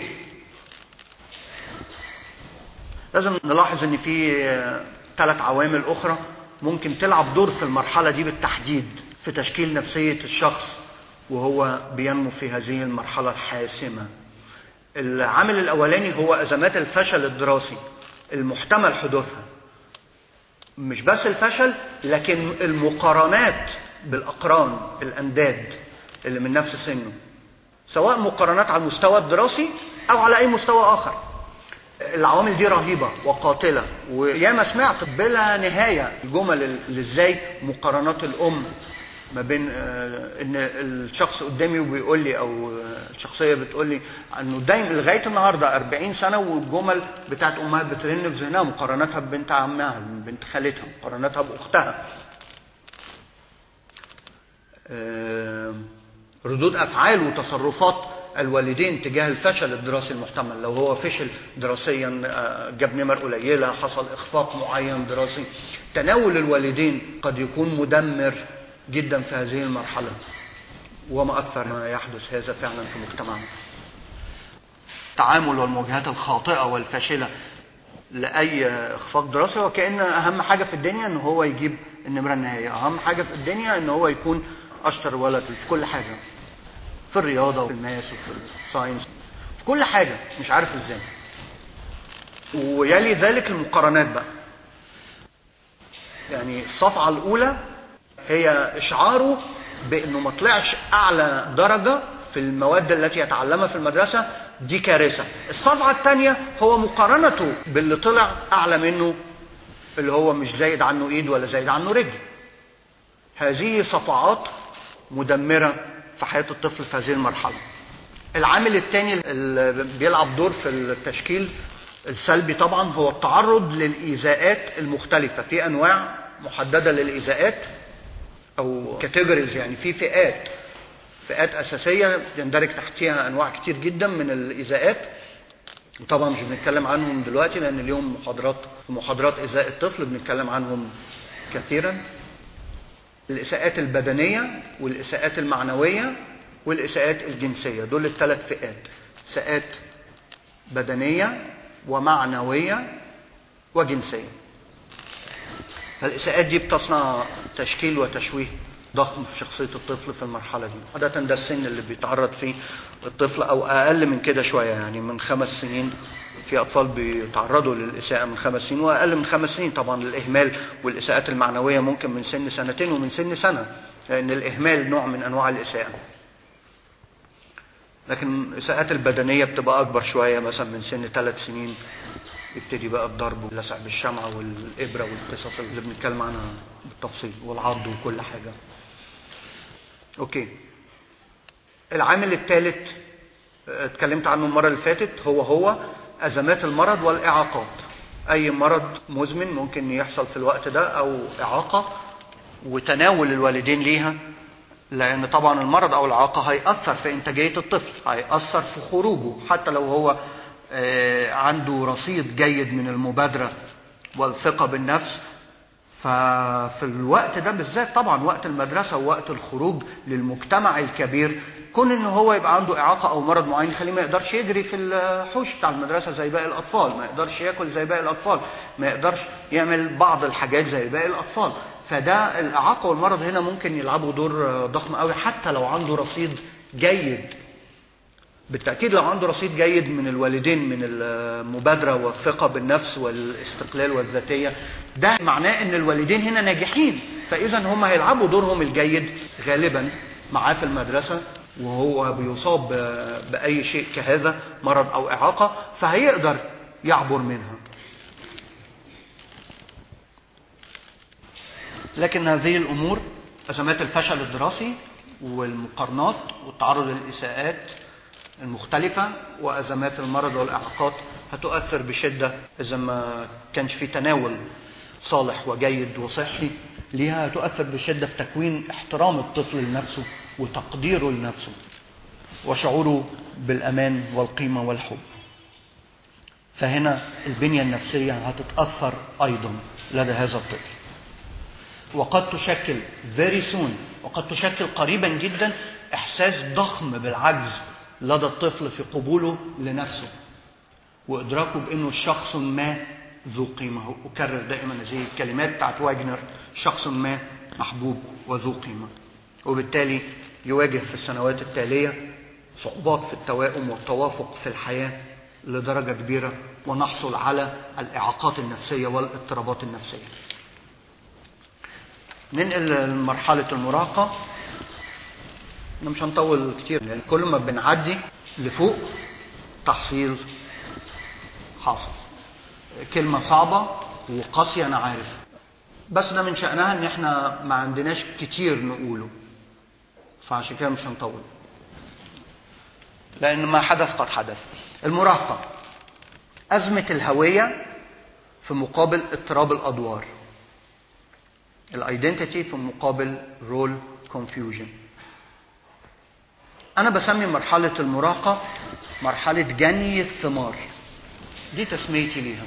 لازم نلاحظ ان في ثلاث عوامل اخرى ممكن تلعب دور في المرحله دي بالتحديد في تشكيل نفسيه الشخص وهو بينمو في هذه المرحله الحاسمه العامل الاولاني هو ازمات الفشل الدراسي المحتمل حدوثها مش بس الفشل لكن المقارنات بالاقران الانداد اللي من نفس سنه سواء مقارنات على المستوى الدراسي او على اي مستوى اخر العوامل دي رهيبة وقاتلة وياما سمعت بلا نهاية الجمل اللي ازاي مقارنات الأم ما بين ان الشخص قدامي وبيقول لي او الشخصيه بتقول لي انه دايما لغايه النهارده 40 سنه والجمل بتاعت امها بترن في ذهنها مقارنتها ببنت عمها بنت خالتها مقارنتها باختها ردود افعال وتصرفات الوالدين تجاه الفشل الدراسي المحتمل لو هو فشل دراسيا جاب نمر قليله حصل اخفاق معين دراسي تناول الوالدين قد يكون مدمر جدا في هذه المرحلة وما أكثر ما يحدث هذا فعلا في مجتمعنا التعامل والمواجهات الخاطئة والفاشلة لأي إخفاق دراسي وكأن أهم حاجة في الدنيا إن هو يجيب النمرة النهائية أهم حاجة في الدنيا إن هو يكون أشطر ولد في كل حاجة في الرياضة وفي الماس وفي الساينس في كل حاجة مش عارف إزاي ويلي ذلك المقارنات بقى يعني الصفعة الأولى هي إشعاره بأنه ما طلعش أعلى درجة في المواد التي يتعلمها في المدرسة دي كارثة الصفعة الثانية هو مقارنته باللي طلع أعلى منه اللي هو مش زايد عنه إيد ولا زايد عنه رجل هذه صفعات مدمرة في حياة الطفل في هذه المرحلة العامل الثاني اللي بيلعب دور في التشكيل السلبي طبعا هو التعرض للإيذاءات المختلفة في أنواع محددة للإيذاءات او كاتيجوريز يعني في فئات فئات اساسيه يندرج تحتها انواع كتير جدا من الايذاءات وطبعا مش بنتكلم عنهم دلوقتي لان اليوم محاضرات في محاضرات ايذاء الطفل بنتكلم عنهم كثيرا الاساءات البدنيه والاساءات المعنويه والاساءات الجنسيه دول الثلاث فئات اساءات بدنيه ومعنويه وجنسيه فالإساءات دي بتصنع تشكيل وتشويه ضخم في شخصية الطفل في المرحلة دي عادة ده السن اللي بيتعرض فيه الطفل أو أقل من كده شوية يعني من خمس سنين في أطفال بيتعرضوا للإساءة من خمس سنين وأقل من خمس سنين طبعا الإهمال والإساءات المعنوية ممكن من سن سنتين ومن سن سنة لأن الإهمال نوع من أنواع الإساءة لكن الإساءات البدنية بتبقى أكبر شوية مثلا من سن ثلاث سنين يبتدي بقى الضرب واللسع بالشمعة والإبرة والقصص اللي بنتكلم عنها بالتفصيل والعض وكل حاجة أوكي العامل الثالث اتكلمت عنه المرة اللي فاتت هو هو أزمات المرض والإعاقات أي مرض مزمن ممكن يحصل في الوقت ده أو إعاقة وتناول الوالدين ليها لأن طبعا المرض أو الإعاقة هيأثر في إنتاجية الطفل هيأثر في خروجه حتى لو هو عنده رصيد جيد من المبادرة والثقة بالنفس ففي الوقت ده بالذات طبعا وقت المدرسة ووقت الخروج للمجتمع الكبير كون ان هو يبقى عنده اعاقه او مرض معين يخليه ما يقدرش يجري في الحوش بتاع المدرسه زي باقي الاطفال ما يقدرش ياكل زي باقي الاطفال ما يقدرش يعمل بعض الحاجات زي باقي الاطفال فده الاعاقه والمرض هنا ممكن يلعبوا دور ضخم قوي حتى لو عنده رصيد جيد بالتاكيد لو عنده رصيد جيد من الوالدين من المبادره والثقه بالنفس والاستقلال والذاتيه ده معناه ان الوالدين هنا ناجحين فاذا هم هيلعبوا دورهم الجيد غالبا معاه في المدرسه وهو بيصاب بأي شيء كهذا مرض أو إعاقة فهيقدر يعبر منها لكن هذه الأمور أزمات الفشل الدراسي والمقارنات والتعرض للإساءات المختلفة وأزمات المرض والإعاقات هتؤثر بشدة إذا ما كانش في تناول صالح وجيد وصحي ليها هتؤثر بشدة في تكوين احترام الطفل لنفسه وتقديره لنفسه وشعوره بالأمان والقيمة والحب فهنا البنية النفسية هتتأثر أيضا لدى هذا الطفل وقد تشكل very soon وقد تشكل قريبا جدا إحساس ضخم بالعجز لدى الطفل في قبوله لنفسه وإدراكه بأنه شخص ما ذو قيمة أكرر دائما هذه الكلمات بتاعت واجنر شخص ما محبوب وذو قيمة وبالتالي يواجه في السنوات التالية صعوبات في التوائم والتوافق في الحياة لدرجة كبيرة ونحصل على الإعاقات النفسية والاضطرابات النفسية ننقل لمرحلة المراهقة احنا مش هنطول كتير لأن كل ما بنعدي لفوق تحصيل حاصل كلمة صعبة وقاسية أنا عارف بس ده من شأنها إن إحنا ما عندناش كتير نقوله فعشان كده مش هنطول لأن ما حدث قد حدث المراهقة أزمة الهوية في مقابل اضطراب الأدوار الايدنتيتي في مقابل رول كونفيوجن أنا بسمي مرحلة المراهقة مرحلة جني الثمار دي تسميتي ليها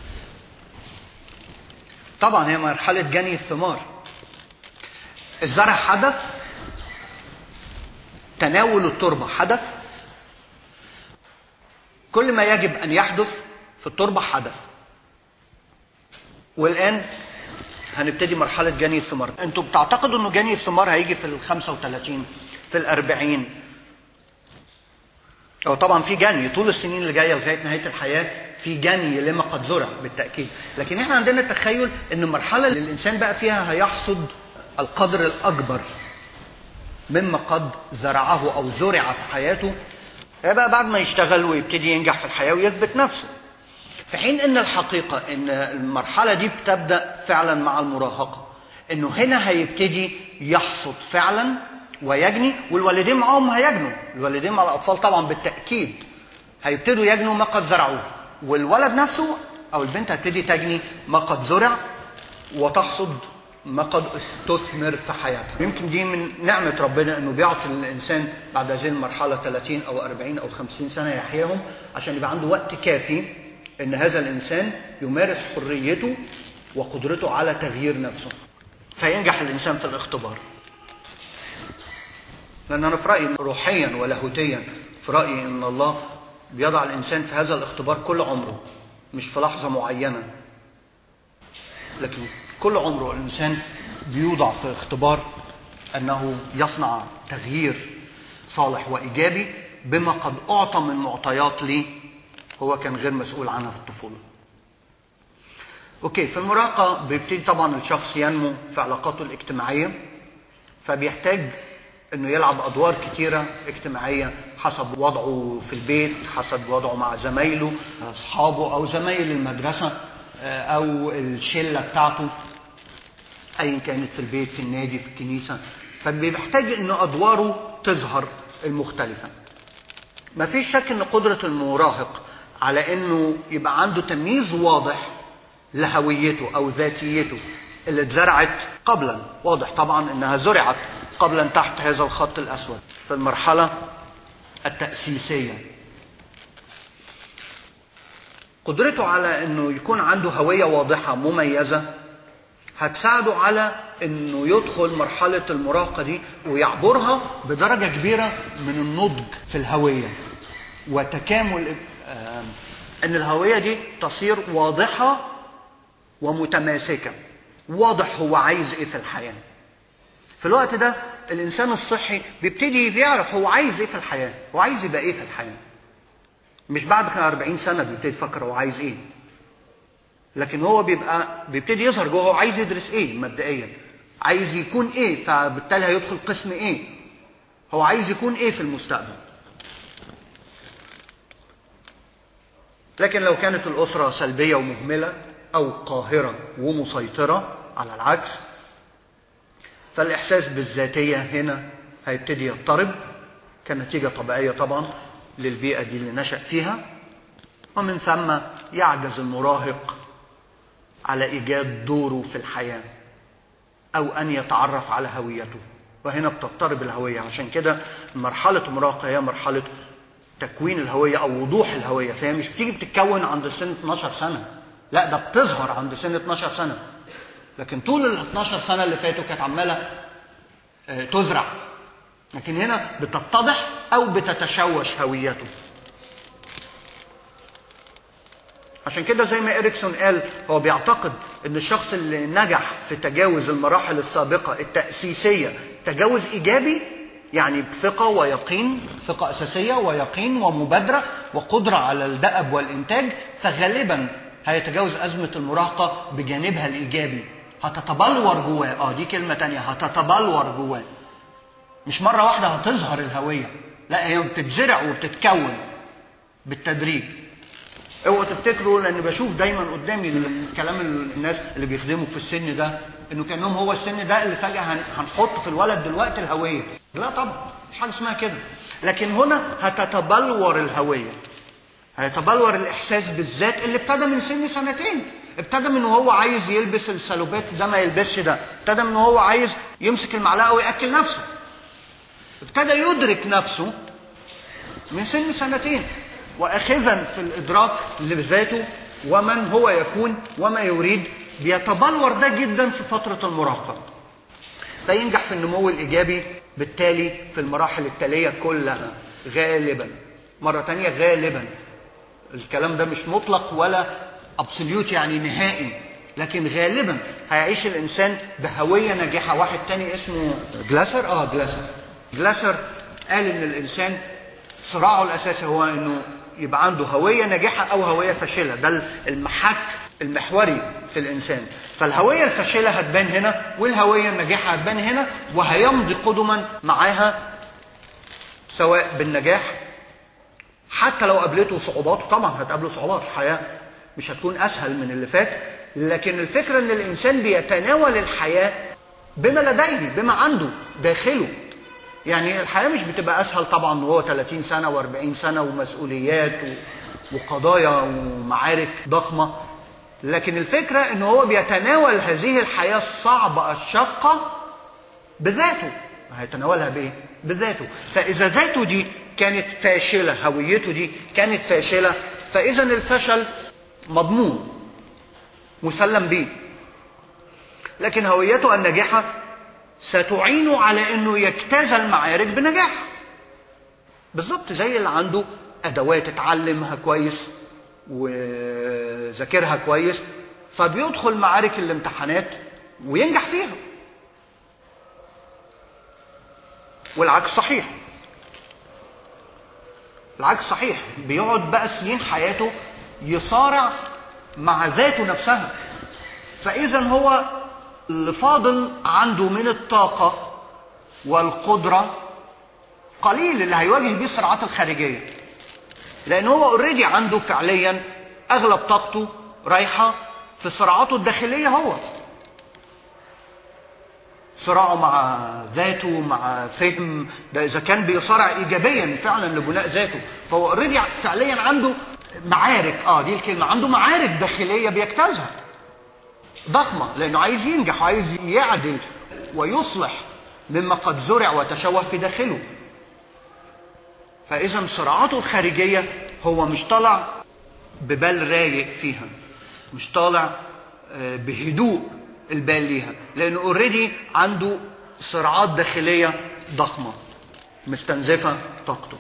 طبعا هي مرحلة جني الثمار الزرع حدث تناول التربة حدث كل ما يجب أن يحدث في التربة حدث والآن هنبتدي مرحلة جني الثمار انتوا بتعتقدوا انه جني الثمار هيجي في ال 35 في ال 40 هو طبعا في جني طول السنين اللي جايه لغايه نهايه الحياه في جني لما قد زرع بالتاكيد لكن احنا عندنا تخيل ان المرحله اللي الانسان بقى فيها هيحصد القدر الاكبر مما قد زرعه او زرع في حياته هيبقى بعد ما يشتغل ويبتدي ينجح في الحياه ويثبت نفسه في حين ان الحقيقه ان المرحله دي بتبدا فعلا مع المراهقه انه هنا هيبتدي يحصد فعلا ويجني والوالدين معاهم هيجنوا الوالدين مع الاطفال طبعا بالتاكيد هيبتدوا يجنوا ما قد زرعوه والولد نفسه او البنت هتبتدي تجني ما قد زرع وتحصد ما قد استثمر في حياتها يمكن دي من نعمة ربنا انه بيعطي الانسان بعد هذه المرحلة 30 او 40 او 50 سنة يحياهم عشان يبقى عنده وقت كافي ان هذا الانسان يمارس حريته وقدرته على تغيير نفسه فينجح الانسان في الاختبار لان انا في رايي روحيا ولاهوتيا في رايي ان الله بيضع الانسان في هذا الاختبار كل عمره مش في لحظه معينه لكن كل عمره الانسان بيوضع في اختبار انه يصنع تغيير صالح وايجابي بما قد اعطى من معطيات ليه هو كان غير مسؤول عنها في الطفولة اوكي في المراهقة بيبتدي طبعا الشخص ينمو في علاقاته الاجتماعية فبيحتاج انه يلعب ادوار كتيرة اجتماعية حسب وضعه في البيت حسب وضعه مع زمايله اصحابه او زمايل المدرسة او الشلة بتاعته ايا كانت في البيت في النادي في الكنيسة فبيحتاج ان ادواره تظهر المختلفة ما فيش شك ان قدرة المراهق على انه يبقى عنده تمييز واضح لهويته او ذاتيته اللي اتزرعت قبلا واضح طبعا انها زرعت قبلا تحت هذا الخط الاسود في المرحلة التأسيسية قدرته على انه يكون عنده هوية واضحة مميزة هتساعده على انه يدخل مرحلة المراهقة دي ويعبرها بدرجة كبيرة من النضج في الهوية وتكامل ان الهوية دي تصير واضحة ومتماسكة واضح هو عايز ايه في الحياة في الوقت ده الانسان الصحي بيبتدي بيعرف هو عايز ايه في الحياة هو عايز يبقى ايه في الحياة مش بعد 40 سنة بيبتدي يفكر هو عايز ايه لكن هو بيبقى بيبتدي يظهر جوه هو عايز يدرس ايه مبدئيا عايز يكون ايه فبالتالي هيدخل قسم ايه هو عايز يكون ايه في المستقبل لكن لو كانت الأسرة سلبية ومهملة أو قاهرة ومسيطرة على العكس فالإحساس بالذاتية هنا هيبتدي يضطرب كنتيجة طبيعية طبعا للبيئة دي اللي نشأ فيها ومن ثم يعجز المراهق على إيجاد دوره في الحياة أو أن يتعرف على هويته وهنا بتضطرب الهوية عشان كده مرحلة المراهقة هي مرحلة تكوين الهوية أو وضوح الهوية فهي مش بتيجي بتتكون عند سن 12 سنة لا ده بتظهر عند سن 12 سنة لكن طول ال 12 سنة اللي فاتوا كانت عمالة تزرع لكن هنا بتتضح أو بتتشوش هويته عشان كده زي ما إريكسون قال هو بيعتقد ان الشخص اللي نجح في تجاوز المراحل السابقة التأسيسية تجاوز إيجابي يعني بثقة ويقين ثقة أساسية ويقين ومبادرة وقدرة على الدأب والإنتاج فغالبا هيتجاوز أزمة المراهقة بجانبها الإيجابي هتتبلور جواه اه دي كلمة تانية هتتبلور جواه مش مرة واحدة هتظهر الهوية لا هي بتتزرع وبتتكون بالتدريج اوعوا تفتكروا لان بشوف دايما قدامي كلام الناس اللي بيخدموا في السن ده انه كانهم هو السن ده اللي فجاه هنحط في الولد دلوقتي الهويه لا طبعا مش حاجه اسمها كده لكن هنا هتتبلور الهويه هيتبلور الاحساس بالذات اللي ابتدى من سن سنتين ابتدى من هو عايز يلبس السلوبات ده ما يلبسش ده ابتدى من هو عايز يمسك المعلقه وياكل نفسه ابتدى يدرك نفسه من سن سنتين واخذا في الادراك لذاته ومن هو يكون وما يريد بيتبلور ده جدا في فتره المراهقه فينجح في النمو الايجابي بالتالي في المراحل التاليه كلها غالبا مره تانية غالبا الكلام ده مش مطلق ولا ابسوليوت يعني نهائي لكن غالبا هيعيش الانسان بهويه ناجحه واحد تاني اسمه جلاسر اه جلاسر جلاسر قال ان الانسان صراعه الاساسي هو انه يبقى عنده هوية ناجحة أو هوية فاشلة ده المحك المحوري في الإنسان فالهوية الفاشلة هتبان هنا والهوية الناجحة هتبان هنا وهيمضي قدما معاها سواء بالنجاح حتى لو قابلته صعوبات طبعا هتقابله صعوبات الحياة مش هتكون أسهل من اللي فات لكن الفكرة أن الإنسان بيتناول الحياة بما لديه بما عنده داخله يعني الحياة مش بتبقى أسهل طبعا وهو 30 سنة و40 سنة ومسؤوليات وقضايا ومعارك ضخمة لكن الفكرة ان هو بيتناول هذه الحياة الصعبة الشاقة بذاته هيتناولها بايه؟ بذاته فإذا ذاته دي كانت فاشلة هويته دي كانت فاشلة فإذا الفشل مضمون مسلم به لكن هويته الناجحة ستعينه على انه يجتاز المعارك بنجاح بالظبط زي اللي عنده ادوات اتعلمها كويس وذاكرها كويس فبيدخل معارك الامتحانات وينجح فيها والعكس صحيح العكس صحيح بيقعد بقى سنين حياته يصارع مع ذاته نفسها فإذا هو اللي فاضل عنده من الطاقة والقدرة قليل اللي هيواجه بيه الصراعات الخارجية لأن هو اوريدي عنده فعليا أغلب طاقته رايحة في صراعاته الداخلية هو صراعه مع ذاته مع فهم ده إذا كان بيصارع إيجابيا فعلا لبناء ذاته فهو اوريدي فعليا عنده معارك اه دي الكلمة عنده معارك داخلية بيجتازها ضخمة لأنه عايز ينجح وعايز يعدل ويصلح مما قد زرع وتشوه في داخله فإذا صراعاته الخارجية هو مش طالع ببال رايق فيها مش طالع بهدوء البال ليها لأنه اوريدي عنده صراعات داخلية ضخمة مستنزفة طاقته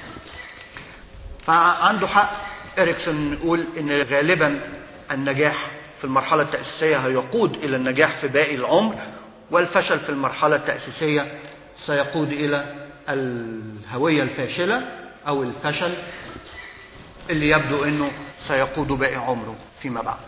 فعنده حق إريكسون يقول إن غالبا النجاح في المرحلة التأسيسية هيقود إلى النجاح في باقي العمر والفشل في المرحلة التأسيسية سيقود إلى الهوية الفاشلة أو الفشل اللي يبدو أنه سيقود باقي عمره فيما بعد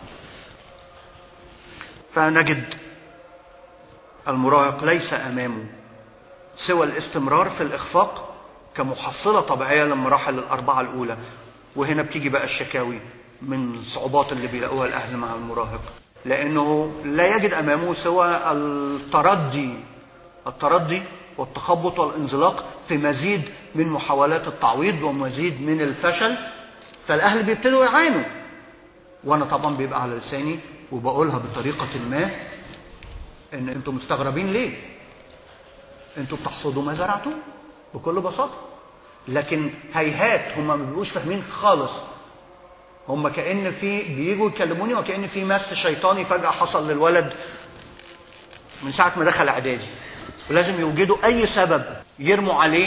فنجد المراهق ليس أمامه سوى الاستمرار في الإخفاق كمحصلة طبيعية للمراحل الأربعة الأولى وهنا بتيجي بقى الشكاوي من الصعوبات اللي بيلاقوها الأهل مع المراهق لأنه لا يجد أمامه سوى التردي التردي والتخبط والانزلاق في مزيد من محاولات التعويض ومزيد من الفشل فالأهل بيبتدوا يعانوا وأنا طبعا بيبقى على لساني وبقولها بطريقة ما إن أنتم مستغربين ليه؟ أنتم بتحصدوا ما زرعتوه بكل بساطة لكن هيهات هم ما بيبقوش فاهمين خالص هم كأن في بيجوا يكلموني وكأن في مس شيطاني فجأة حصل للولد من ساعة ما دخل إعدادي ولازم يوجدوا أي سبب يرموا عليه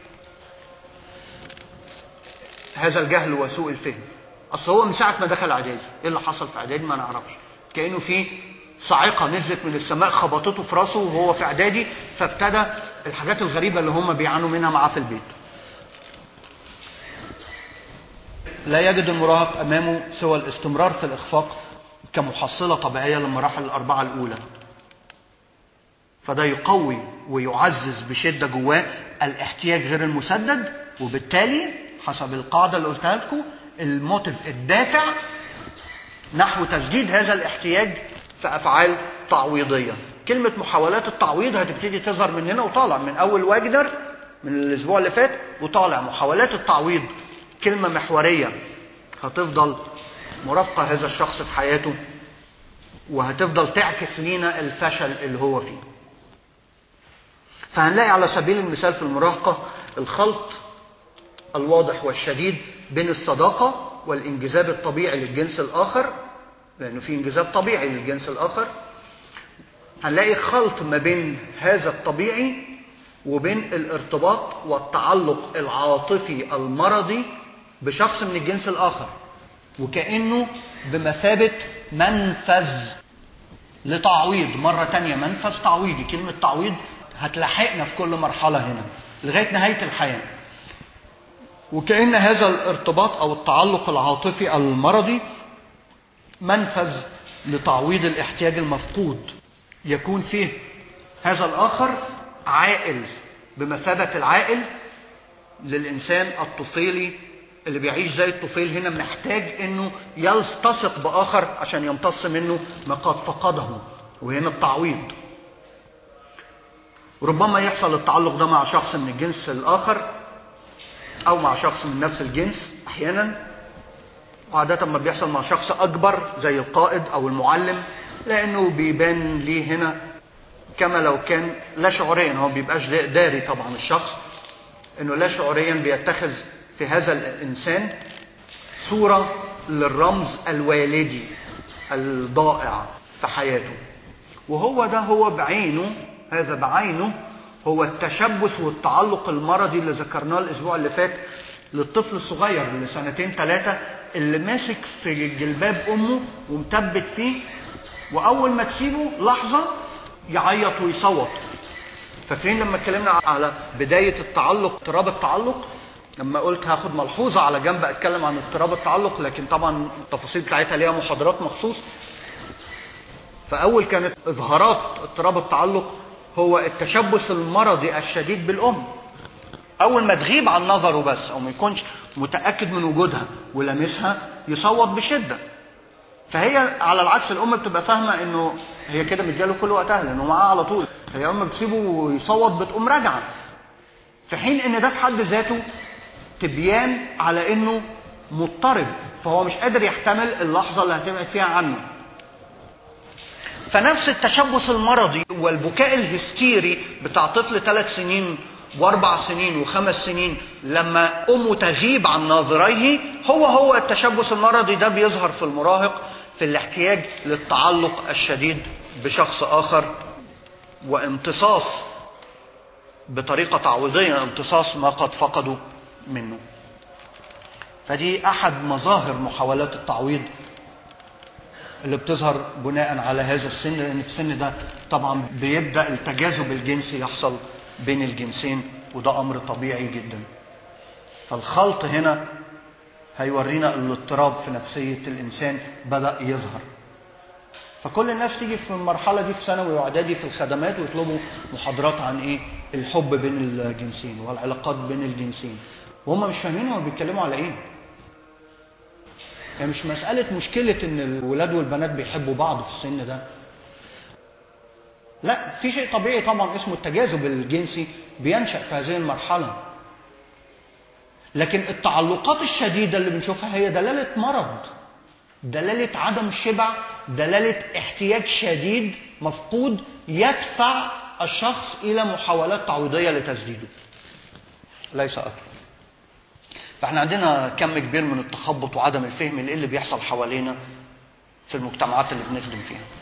هذا الجهل وسوء الفهم أصل هو من ساعة ما دخل إعدادي إيه اللي حصل في إعدادي ما نعرفش كأنه في صاعقة نزلت من السماء خبطته في راسه وهو في إعدادي فابتدى الحاجات الغريبة اللي هم بيعانوا منها معاه في البيت لا يجد المراهق أمامه سوى الاستمرار في الإخفاق كمحصلة طبيعية للمراحل الأربعة الأولى فده يقوي ويعزز بشدة جواه الاحتياج غير المسدد وبالتالي حسب القاعدة اللي قلتها لكم الموتيف الدافع نحو تسديد هذا الاحتياج في أفعال تعويضية كلمة محاولات التعويض هتبتدي تظهر من هنا وطالع من أول واجنر من الأسبوع اللي فات وطالع محاولات التعويض كلمة محورية هتفضل مرافقة هذا الشخص في حياته وهتفضل تعكس لينا الفشل اللي هو فيه فهنلاقي على سبيل المثال في المراهقة الخلط الواضح والشديد بين الصداقة والانجذاب الطبيعي للجنس الآخر لأنه في انجذاب طبيعي للجنس الآخر هنلاقي خلط ما بين هذا الطبيعي وبين الارتباط والتعلق العاطفي المرضي بشخص من الجنس الآخر وكأنه بمثابة منفذ لتعويض مرة تانية منفذ تعويضي كلمة تعويض هتلاحقنا في كل مرحلة هنا لغاية نهاية الحياة وكأن هذا الارتباط أو التعلق العاطفي المرضي منفذ لتعويض الاحتياج المفقود يكون فيه هذا الآخر عائل بمثابة العائل للإنسان الطفيلي اللي بيعيش زي الطفيل هنا محتاج انه يلتصق باخر عشان يمتص منه ما قد فقده وهنا التعويض ربما يحصل التعلق ده مع شخص من الجنس الاخر او مع شخص من نفس الجنس احيانا وعادة ما بيحصل مع شخص اكبر زي القائد او المعلم لانه بيبان ليه هنا كما لو كان لا شعوريا هو بيبقاش داري طبعا الشخص انه لا شعوريا بيتخذ في هذا الإنسان صورة للرمز الوالدي الضائع في حياته وهو ده هو بعينه هذا بعينه هو التشبث والتعلق المرضي اللي ذكرناه الأسبوع اللي فات للطفل الصغير اللي سنتين ثلاثة اللي ماسك في جلباب أمه ومثبت فيه وأول ما تسيبه لحظة يعيط ويصوت فاكرين لما اتكلمنا على بداية التعلق اضطراب التعلق لما قلت هاخد ملحوظة على جنب أتكلم عن اضطراب التعلق لكن طبعا التفاصيل بتاعتها ليها محاضرات مخصوص فأول كانت إظهارات اضطراب التعلق هو التشبث المرضي الشديد بالأم أول ما تغيب عن نظره بس أو ما يكونش متأكد من وجودها ولامسها يصوت بشدة فهي على العكس الأم بتبقى فاهمة إنه هي كده مدياله كل وقتها لأنه معاه على طول هي أم بتسيبه يصوت بتقوم راجعة في حين إن ده في حد ذاته تبيان على إنه مضطرب فهو مش قادر يحتمل اللحظة اللي هتبعد فيها عنه فنفس التشبث المرضي والبكاء الهستيري بتاع طفل ثلاث سنين واربع سنين وخمس سنين لما امه تغيب عن ناظريه هو هو التشبث المرضي ده بيظهر في المراهق في الاحتياج للتعلق الشديد بشخص اخر وامتصاص بطريقه تعويضيه امتصاص ما قد فقدوا منه فدي احد مظاهر محاولات التعويض اللي بتظهر بناء على هذا السن لان في السن ده طبعا بيبدا التجاذب الجنسي يحصل بين الجنسين وده امر طبيعي جدا فالخلط هنا هيورينا الاضطراب في نفسيه الانسان بدا يظهر فكل الناس تيجي في المرحله دي في ثانوي واعدادي في الخدمات ويطلبوا محاضرات عن ايه الحب بين الجنسين والعلاقات بين الجنسين وهم مش فاهمين هو بيتكلموا على ايه يعني مش مسألة مشكلة إن الولاد والبنات بيحبوا بعض في السن ده. لا في شيء طبيعي طبعا اسمه التجاذب الجنسي بينشأ في هذه المرحلة. لكن التعلقات الشديدة اللي بنشوفها هي دلالة مرض. دلالة عدم شبع، دلالة احتياج شديد مفقود يدفع الشخص إلى محاولات تعويضية لتسديده. ليس أكثر. فاحنا عندنا كم كبير من التخبط وعدم الفهم لايه اللي بيحصل حوالينا في المجتمعات اللي بنخدم فيها